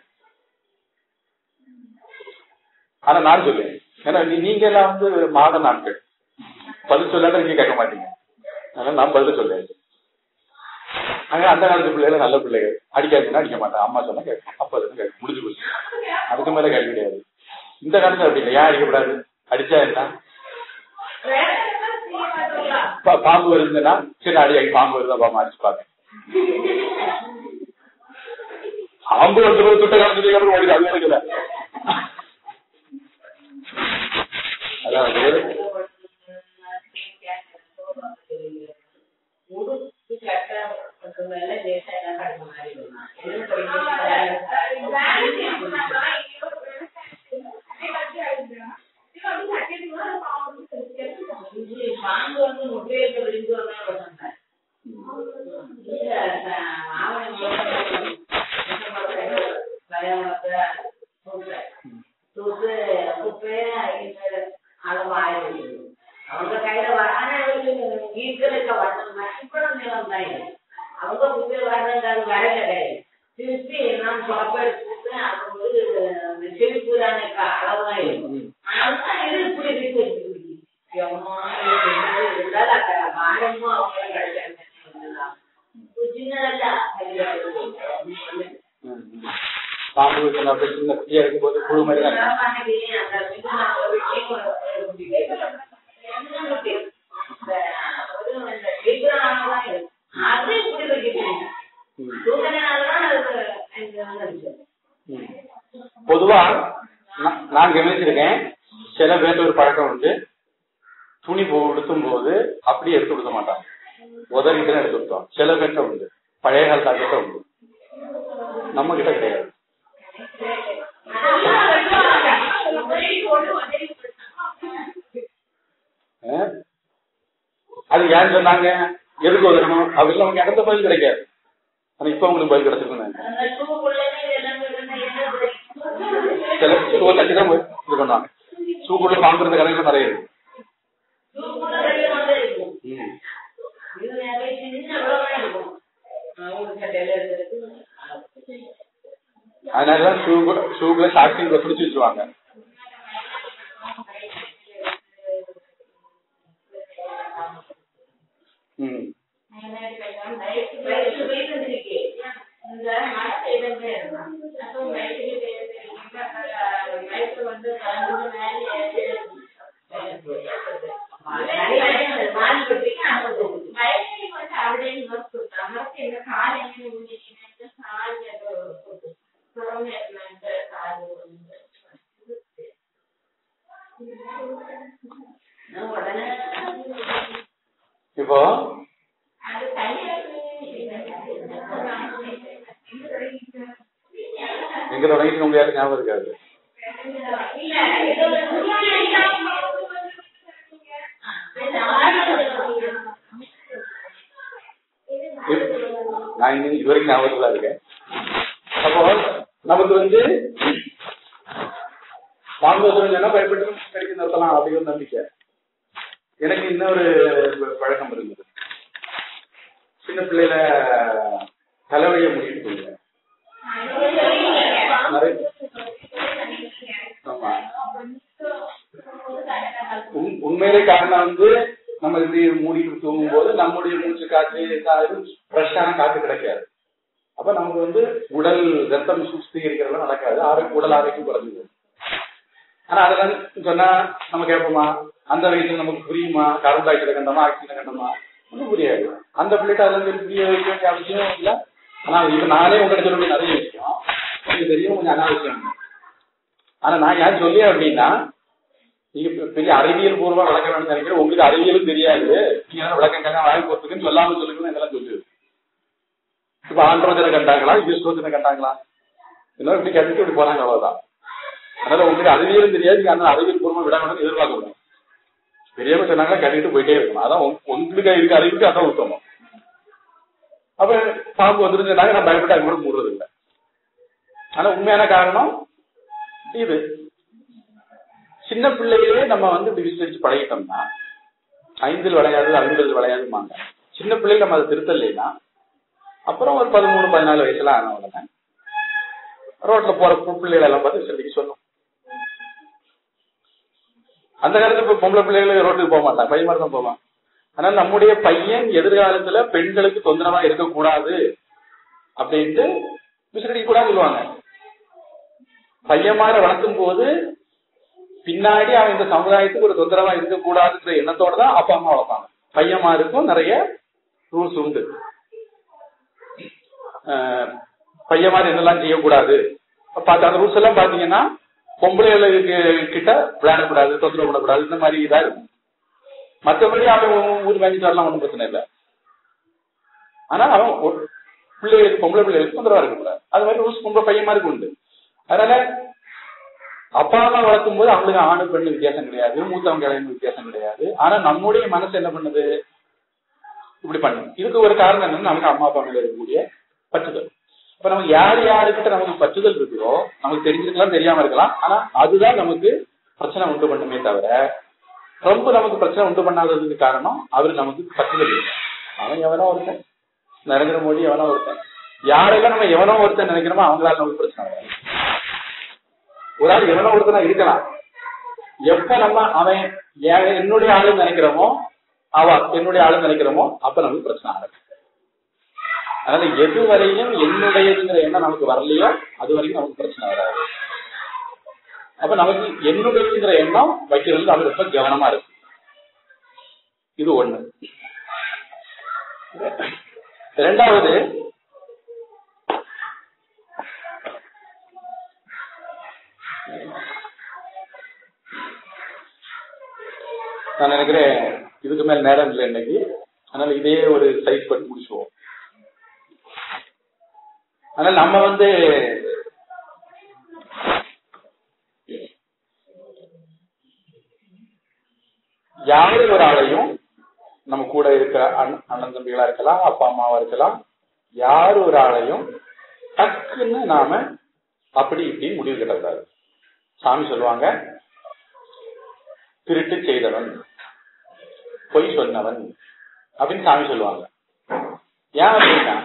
ஆனா நான் சொல்லுவேன் ஏன்னா நீ- நீங்க எல்லாம் வந்து மாத நாட்கள் பதில் சொல்லாத நீங்க கேட்க மாட்டீங்க அதனால நான் பதில் சொல்லேன் ஆனா அந்த காலத்து பிள்ளைகள் நல்ல பிள்ளைகள் அடிக்காதுன்னா அடிக்க மாட்டேன் அம்மா சொன்னா கேட்கும் அப்பா சொன்னா கேட்கும் முடிஞ்சு போச்சு அதுக்கு மேல கேள்வி கிடையாது இந்த காலத்துல அப்படி இல்லை ஏன் அடிக்கப்படாது அடிச்சா என்ன பா- பாம்பு வருதுன்னா சரி அடி அடி பாம்பு வருதா பாம்பு அடிச்சு பாக்க அம்பு வந்து போய் துட்ட காலத்துக்கு அப்புறம் ஓடிடு அது இருக்குல்ல அதாவது உடுப்பு சட்டை மேல லேசா கடந்த மாதிரி இருக்கும். இது பாம்பு வந்து முட்டையிட்டு விழுந்து வந்தா விடுறாங்க. இல்ல, மாவன் பயணத்தை குப்பை தூக்கு குப்பை அது மாறி அவங்க கையில வர ஆனா இருக்கிற வரணும் மட்டும் நிலம் தான் அவங்க குப்பை வர்றதால வரல கிடையாது திருப்பி நான் சாப்பாடு கொடுத்து அவங்க ஒரு செழிப்பு தானே அளவா இருக்கும் அதுதான் இது இப்படி இருக்கு எம்மா, இது இருந்தாலும் அந்த மாடமும் அவங்களும் கிடைச்சாங்க சின்னதல்ல பாம்பு வச்சு அப்படி சின்ன குட்டியா இருக்கும்போது புழு மாதிரி தான் இருக்கும். ம். பொதுவா நான் நான் கவனிச்சிருக்கேன் சில பேர்ல ஒரு பழக்கம் உண்டு துணி உடுத்தும் போது அப்படியே எடுத்து கொடுக்க மாட்டாங்க உதவிட்டு தான் எடுத்து கொடுத்தோம் சில பேர்ட்ட உண்டு பழைய காலத்து கிட்ட உண்டு நம்ம கிட்ட கிடையாது ஆ? அது ஏன் சொன்னாங்க எதுக்கு உதவணும் அப்படின்னு அவங்க இடத்த பதில் கிடைக்காது ஆனா இப்ப உங்களுக்கு பதில் கிடைச்சிருக்கேன் சில ஷூவை தட்டி தான் போய் இது பண்ணுவாங்க ஷூக்குள்ள வாங்குறது கடைகள் நிறைய இருக்கு ம். அதனாலதான் ஷூ ஷூக்குள்ள ஷாக்ஸிங் பிடிச்சி வச்சிருவாங்க ம் இந்த மழை பெய்தே அப்போ வயிற்றுக்கு வயிற்று வந்து கலந்து மேலே வயசுக்கு வந்து அப்படியே நோட் கொடுத்தாங்க நமக்கு இந்த கால் எங்க ஊதிக்கிட்டு கால் ஏதோ புறம் இந்த கால் உடனே இப்போ அது தனியாக எங்க தொடங்கிட்டு உங்க யாரும் ஞாபகம் இருக்காது இல்ல ஏதோ நான் இன்னும் இது வரைக்கும் ஞாபகத்துல இருக்கேன் அப்போ நமக்கு வந்து வாங்குவதும் சொன்னா பயப்பட்டு கிடைக்க நிறுத்தலாம் அப்படி ஒரு நம்பிக்கை எனக்கு இன்னொரு பழக்கம் இருந்தது சின்ன பிள்ளையில தலைவலியை முடிட்டு போயிருந்தேன் ஆமா உண்- உண்மையிலே காரணம் வந்து நம்ம இப்படி மூடிட்டு தூங்கும் போது நம்முடைய மூச்சு காற்று ஃப்ரெஷ்ஷான காற்று கிடைக்காது அப்ப நமக்கு வந்து உடல் ரத்தம் சுத்திகரிக்கிறதுலாம் நடக்காது ஆரோக்கிய உடல் ஆரோக்கியம் குறைஞ்சது ஆனா அதெல்லாம் சொன்னா நம்ம கேட்போமா அந்த வயசுல நமக்கு புரியுமா கார்பன் டை ஆக்சைடு கண்டமா ஆக்சிஜன் கண்டமா ஒன்றும் புரியாது அந்த பிள்ளைகிட்ட அதெல்லாம் சொல்லி புரிய வைக்க வேண்டிய அவசியம் இல்ல ஆனா இப்ப நானே உங்கள்கிட்ட சொல்ல வேண்டிய நிறைய விஷயம் உங்களுக்கு தெரியும் கொஞ்சம் அனாவசியம் ஆனா நான் ஏன் சொல்லியே அப்படின்னா நீங்க பெ- பெரிய அறிவியல் பூர்வமா விளக்க வேணும்னு நினைக்கிறேன் உங்களுக்கு அறிவியலும் தெரியாது நீங்க என்ன விளக்கம் கேட்க வாங்கி போறதுக்குன்னு சொல்லாம சொல்லுங்கன்னு இதெல்லாம் சொல்லுது இப்ப ஆண்ட்ரோஜனை கண்டாங்களா ஈஸ்ட்ரோஜனை கண்டாங்களா இன்னும் இப்படி கேட்டுட்டு இப்படி போறாங்க அவ்வளவுதான் அதனால உங்களுக்கு அறிவியலும் தெரியாது நீங்க அந்த அறிவியல் பூர்வமா விட வேணும்னு எதிர்பார்க்க கூடாது பெரியவங்க சொன்னாங்க கேட்டுட்டு போயிட்டே இருக்கணும் அதான் உங்க- உங்களுக்கு இருக்க அறிவுக்கு அதான் உத்தமம் அப்ப பாம்பு வந்துருந்து சொன்னாங்க நான் பயப்பட்டு அது கூட மூடுறது இல்லை ஆனா உண்மையான காரணம் இது சின்ன பிள்ளைகளே நம்ம வந்து இப்படி விசிலடிச்சு பழகிட்டோம்னா ஐந்தில் விளையாது ஐம்பதில் விளையாதுமாங்க சின்ன பிள்ளைகள் நம்ம அதை திருத்தலைன்னா அப்புறம் ஒரு பதிமூணு பதினாலு வயசுல ஆன உடனே ரோட்ல போற பு- பிள்ளைகளை எல்லாம் பார்த்து விசிலடிக்க சொல்லும் அந்த காலத்துல இப்ப பொம்பளை பிள்ளைகள் ரோட்டுக்கு போக மாட்டாங்க பையன் மாதிரி தான் போவான் ஆனா நம்முடைய பையன் எதிர்காலத்துல பெண்களுக்கு தொந்தரவா இருக்கக்கூடாது அப்படின்ட்டு விசிலடிக்க கூடாது சொல்லுவாங்க பையன்மாரை வளர்க்கும் போது பின்னாடி அவன் இந்த சமுதாயத்துக்கு ஒரு தொந்தரவா இருக்கக்கூடாதுன்ற எண்ணத்தோட தான் அப்பா அம்மா வளர்ப்பாங்க பையன்மாருக்கும் நிறைய ரூல்ஸ் உண்டு அஹ் பையன் மாதிரி என்னெல்லாம் செய்யக்கூடாது பார்த்து அந்த ரூல்ஸ் எல்லாம் பாத்தீங்கன்னா பொம்பளைகளுக்கு கிட்ட விளையாடக்கூடாது தொந்தரவு பண்ணக்கூடாது இந்த மாதிரி இதா இருக்கும் மற்றபடி அவன் ஊர் மேய்ஞ்சிட்டு வரலாம் ஒன்றும் பிரச்சனை இல்லை ஆனா அவன் ஒரு பிள்ளைகளுக்கு பொம்பளை பிள்ளைகளுக்கு தொந்தரவா இருக்கக்கூடாது அது மாதிரி ரூல்ஸ் பொம்பளை பையன் மாதிரி உண்டு அதனால அப்பா அம்மா வளர்க்கும் போது அவங்களுக்கு ஆணு பெண்ணு வித்தியாசம் கிடையாது மூத்தவங்க இளைஞர் வித்தியாசம் கிடையாது ஆனா நம்முடைய மனசு என்ன பண்ணுது இப்படி பண்ணும் இதுக்கு ஒரு காரணம் என்னன்னா நமக்கு அம்மா அப்பா மேல இருக்கக்கூடிய பற்றுதல் இப்ப நமக்கு யார் யாருக்கிட்ட நமக்கு பற்றுதல் இருக்குதோ நமக்கு தெரிஞ்சிருக்கலாம் தெரியாம இருக்கலாம் ஆனா அதுதான் நமக்கு பிரச்சனை உண்டு பண்ணுமே தவிர ரொம்ப நமக்கு பிரச்சனை உண்டு பண்ணாததுக்கு காரணம் அவர் நமக்கு பற்றுதல் இல்லை அவன் எவனோ ஒருத்தன் நரேந்திர மோடி எவனோ ஒருத்தன் யாரெல்லாம் நம்ம எவனோ ஒருத்தன் நினைக்கிறோமோ அவங்களால நமக்கு பிரச்சனை வராது ஒரு ஆள் எவனோ ஒருத்தனா இருக்கலாம் எப்ப நம்ம அவன் என் என்னுடைய ஆளு நினைக்கிறோமோ அவ என்னுடைய ஆளு நினைக்கிறோமோ அப்ப நமக்கு பிரச்சனை ஆகும் அதனால எது வரையும் என்னுடையதுங்கிற எண்ணம் நமக்கு வரலையோ அது வரைக்கும் நமக்கு பிரச்சனை வராது அப்ப நமக்கு என்னுடையதுங்கிற எண்ணம் வைக்கிறது அது ரொம்ப கவனமா இருக்கு இது ஒண்ணு இரண்டாவது நான் நினைக்கிறேன் இதுக்கு மேல் நேரம் இல்லை இன்னைக்கு அதனால இதே ஒரு சைட் பண்ணி முடிச்சுவோம் அதனால நம்ம வந்து யாரு ஒரு ஆளையும் நம்ம கூட இருக்கிற அண்ண- அண்ணன் தம்பிகளா இருக்கலாம் அப்பா அம்மாவா இருக்கலாம் யார் ஒரு ஆளையும் டக்குன்னு நாம அப்படி இப்படி முடிவு கட்டக்கூடாது சாமி சொல்லுவாங்க திருட்டு செய்தவன் பொய் சொன்னவன் அப்படின்னு சாமி சொல்லுவாங்க ஏன் அப்படின்னா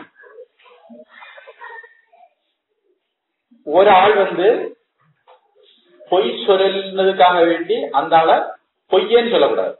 ஒரு ஆள் வந்து பொய் சொல்றதுக்காக வேண்டி அந்த ஆளை பொய்யன்னு சொல்லக்கூடாது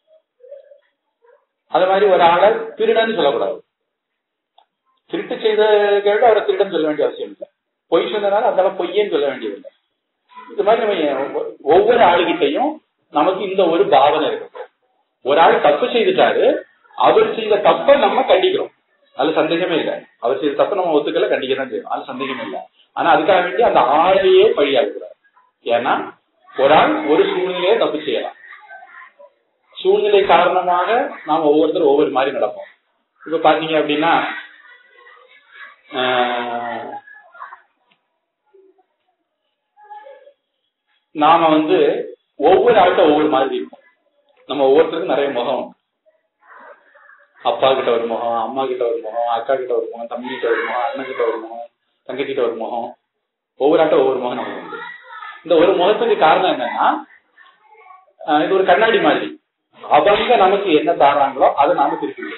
அது மாதிரி ஒரு ஆளை திருடன்னு சொல்லக்கூடாது திருட்டு செய்த கேட்டு அவரை திருடன் சொல்ல வேண்டிய அவசியம் இல்லை பொய் சொன்னதால அந்த ஆளை பொய்யன்னு சொல்ல வேண்டியதில்லை இது மாதிரி நம்ம ஒ- ஒவ்வொரு ஆளுகிட்டையும் நமக்கு இந்த ஒரு பாவனை இருக்கு ஒரு ஆள் தப்பு செய்துட்டாரு அவர் செய்த தப்பை நம்ம கண்டிக்கிறோம் அதுல சந்தேகமே இல்லை அவர் செய்த தப்பை நம்ம ஒத்துக்கல கண்டிக்க தான் செய்யணும் அது சந்தேகமே இல்லை ஆனா அதுக்காக வேண்டி அந்த ஆளையே பழியாக்கூடாது ஏன்னா ஒரு ஆள் ஒரு சூழ்நிலையே தப்பு செய்யலாம் சூழ்நிலை காரணமாக நாம் ஒவ்வொருத்தரும் ஒவ்வொரு மாதிரி நடப்போம் இப்ப பாத்தீங்க அப்படின்னா ஆஹ், நாம வந்து ஒவ்வொரு ஆள்கிட்ட ஒவ்வொரு மாதிரி இருக்கும் நம்ம ஒவ்வொருத்தருக்கும் நிறைய முகம் உண்டு. அப்பா கிட்ட ஒரு முகம் அம்மா கிட்ட ஒரு முகம் அக்கா கிட்ட ஒரு முகம் தம்பி கிட்ட ஒரு முகம் அண்ணன் கிட்ட ஒரு முகம் தங்கச்சி கிட்ட ஒரு முகம் ஒவ்வொரு ஆட்ட ஒவ்வொரு முகம் நமக்கு உண்டு இந்த ஒரு முகத்துக்கு காரணம் என்னன்னா ஆஹ் இது ஒரு கண்ணாடி மாதிரி அவங்க நமக்கு என்ன தாராங்களோ அதை நாம திருப்பி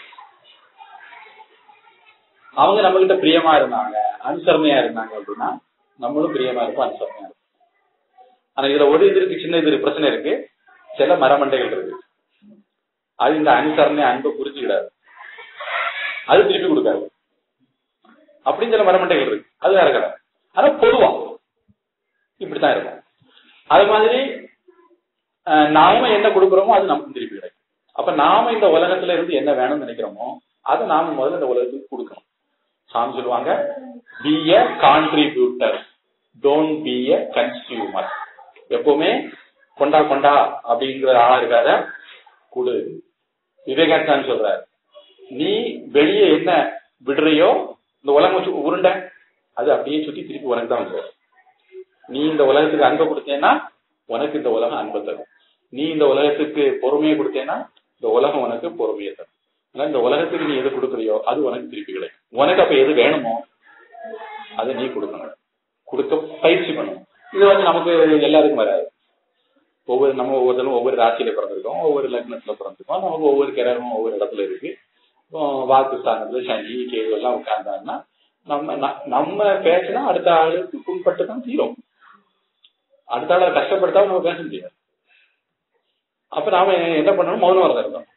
அவங்க நம்ம கிட்ட பிரியமா இருந்தாங்க அனுசரணையா இருந்தாங்க அப்படின்னா நம்மளும் பிரியமா இருப்போம் அனுசரணையா இருப்போம் ஆனா இதுல ஒரு இது இருக்கு சின்ன இது இருக்கு, பிரச்சனை இருக்கு சில மரமண்டைகள் இருக்கு அது இந்த அனுசரணை அன்பை புரிஞ்சுக்கிடாது அது திருப்பி கொடுக்காது அப்படின்னு சில மரமண்டைகள் இருக்கு அது வேற கதை ஆனா பொதுவா இப்படித்தான் இருக்கும் அது மாதிரி அஹ், நாம என்ன கொடுக்குறோமோ அது நமக்கு திருப்பி கிடைக்கும் அப்ப நாம இந்த உலகத்துல இருந்து என்ன வேணும்னு நினைக்கிறோமோ அதை நாம முதல்ல இந்த உலகத்துக்கு கொடுக்கணும் சாமி சொல்லுவாங்க be a contributor don't be a consumer எப்பவுமே கொண்டா கொண்டா அப்படிங்கிற ஆளா இருக்காத கொடு விவேகானந்தான் சொல்றாரு நீ வெளியே என்ன விடுறியோ இந்த உலகம் வச்சு உருண்டை அது அப்படியே சுத்தி திருப்பி உனக்கு தான் வந்து நீ இந்த உலகத்துக்கு அன்பை கொடுத்தேன்னா உனக்கு இந்த உலகம் அன்பை தரும் நீ இந்த உலகத்துக்கு பொறுமையை கொடுத்தேன்னா இந்த உலகம் உனக்கு பொறுமையை தரும் ஆனா இந்த உலகத்துக்கு நீ எது கொடுக்குறியோ அது உனக்கு திருப்பி கிடைக்கும் உனக்கு அப்ப எது வேணுமோ அதை நீ கொடுக்கணும் கொடுக்க பயிற்சி பண்ணணும் இது வந்து நமக்கு எல்லாருக்கும் வராது ஒவ்வொரு நம்ம ஒவ்வொருத்தரும் ஒவ்வொரு ராசியில பிறந்திருக்கோம் ஒவ்வொரு லக்னத்துல பிறந்திருக்கோம் நமக்கு ஒவ்வொரு கிரகமும் ஒவ்வொரு இடத்துல இருக்கு இப்போ வாக்கு ஸ்தானத்துல சனி கேது எல்லாம் உட்கார்ந்தாங்கன்னா நம்ம ந- நம்ம பேசினா அடுத்த ஆளுக்கு புண்பட்டு தான் தீரும் அடுத்த ஆளை கஷ்டப்படுத்தாம நம்ம பேச முடியாது அப்ப நாம என்ன பண்ணணும் மௌன வரதம் இருக்கணும்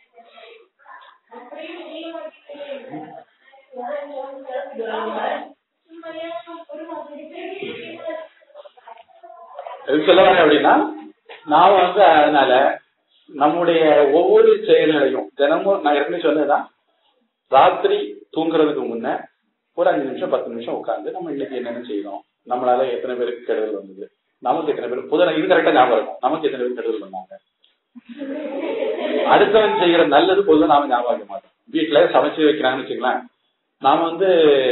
எதுக்கு சொல்ல வரேன் அப்படின்னா நாம வந்து அதனால நம்முடைய ஒவ்வொரு செயல்களையும் தினமும் நான் ஏற்கனவே சொன்னதுதான் ராத்திரி தூங்குறதுக்கு முன்ன ஒரு அஞ்சு நிமிஷம் பத்து நிமிஷம் உட்காந்து நம்ம இன்னைக்கு என்னென்ன செய்யணும் நம்மளால எத்தனை பேருக்கு கெடுதல் வந்தது நமக்கு எத்தனை பேர் புதன இது கரெக்டா ஞாபகம் இருக்கும் நமக்கு எத்தனை பேர் கெடுதல் பண்ணாங்க அடுத்தவன் செய்யற நல்லது பொதுவாக நாம ஞாபகம் வைக்க மாட்டோம் வீட்டுல சமைச்சு வைக்கிறாங்கன்னு வச்சுக்கலாம் நாம வந்து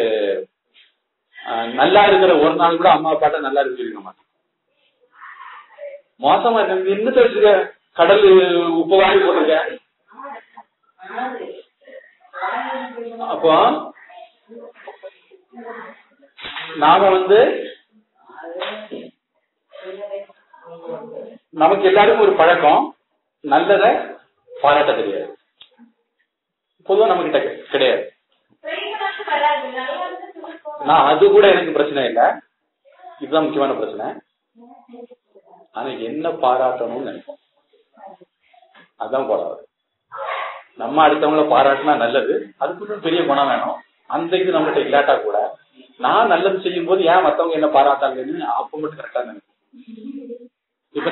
அஹ், நல்லா இருக்கிற ஒரு நாள் கூட அம்மா அப்பாட்ட நல்லா இருக்கு சொல்லிக்க மாட்டோம் மோசமா இருக்கு என்னத்த வச்சுக்க கடல் உப்பு வாங்கி போட்டிருக்க அப்போ நாம வந்து நமக்கு எல்லாருக்கும் ஒரு பழக்கம் நல்லத பாராட்ட தெரியாது பொதுவா நம்ம கிட்ட கிடையாது நான் அது கூட எனக்கு பிரச்சனை இல்லை இதுதான் முக்கியமான பிரச்சனை ஆனா என்ன பாராட்டணும்னு நினைப்போம் அதுதான் போடாது நம்ம அடுத்தவங்கள பாராட்டினா நல்லது அதுக்கு இன்னும் பெரிய குணம் வேணும் அந்த இது நம்மகிட்ட இல்லாட்டா கூட நான் நல்லது செய்யும் போது ஏன் மத்தவங்க என்ன பாராட்டாங்கன்னு அப்ப மட்டும் கரெக்டா நினைப்போம் இப்ப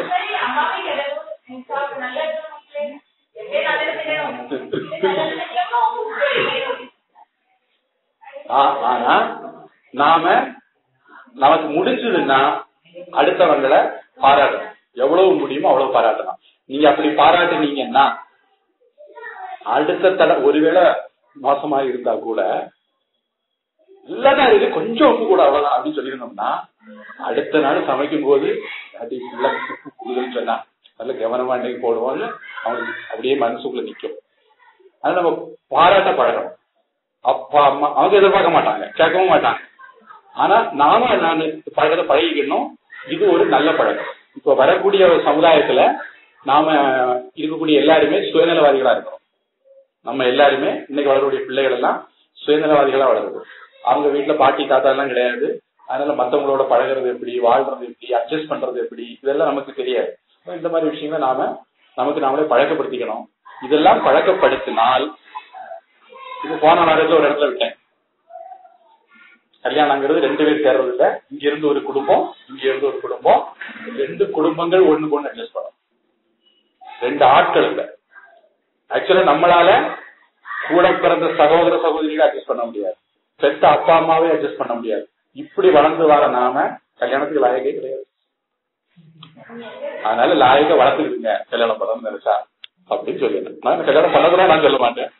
ஆ- ஆனா நாம நமக்கு முடிஞ்சதுன்னா அடுத்தவங்களை பாராட்டணும் எவ்வளவு முடியுமோ அவ்வளவு பாராட்டலாம் நீங்க அப்படி பாராட்டுனீங்கன்னா அடுத்த தடவை ஒருவேளை மோசமா இருந்தா கூட இல்லதான் இருக்கு கொஞ்சம் உப்பு கூட அவ்வளவுதான் அப்படின்னு சொல்லியிருந்தோம்னா அடுத்த நாள் சமைக்கும் போது அது இல்ல கூடுதல் சொன்னா நல்ல கவனமா இன்னைக்கு போடுவோம்னு அவனுக்கு அப்படியே மனசுக்குள்ள நிக்கும் அது நம்ம பாராட்ட பழகணும் அப்பா அம்மா அவங்க எதிர்பார்க்க மாட்டாங்க கேட்கவும் மாட்டாங்க ஆனா நாம நான் பழக்கத்தை பழகிக்கணும் இது ஒரு நல்ல பழக்கம் இப்ப வரக்கூடிய ஒரு சமுதாயத்துல நாம இருக்கக்கூடிய எல்லாருமே சுயநலவாதிகளா இருக்கிறோம் நம்ம எல்லாருமே இன்னைக்கு வளரக்கூடிய பிள்ளைகள் எல்லாம் சுயநலவாதிகளா வளருது அவங்க வீட்டுல பாட்டி தாத்தா எல்லாம் கிடையாது அதனால மத்தவங்களோட பழகுறது எப்படி வாழ்றது எப்படி அட்ஜஸ்ட் பண்றது எப்படி இதெல்லாம் நமக்கு தெரியாது அப்ப இந்த மாதிரி விஷயங்களை நாம நமக்கு நாமளே பழக்கப்படுத்திக்கணும் இதெல்லாம் பழக்கப்படுத்தினால் இது போன வாரத்துல ஒரு இடத்துல விட்டேன் கல்யாணங்கிறது ரெண்டு பேர் சேர்றது இல்ல இங்க இருந்து ஒரு குடும்பம் இங்க இருந்து ஒரு குடும்பம் ரெண்டு குடும்பங்கள் ஒண்ணுக்கு ஒண்ணு அட்ஜஸ்ட் பண்ணும் ரெண்டு ஆட்கள் இல்ல ஆக்சுவலா நம்மளால கூட பிறந்த சகோதர சகோதரிகளை அட்ஜஸ்ட் பண்ண முடியாது பெத்த அப்பா அம்மாவே அட்ஜஸ்ட் பண்ண முடியாது இப்படி வளர்ந்து வர நாம கல்யாணத்துக்கு லாயகே கிடையாது அதனால லாயக வளர்த்துக்கிடுங்க கல்யாணம் பண்ணணும்னு நினைச்சா அப்படின்னு சொல்லிடுறேன் நான் கல்யாணம் பண்ணதுலாம் நான் சொல்ல மாட்டேன்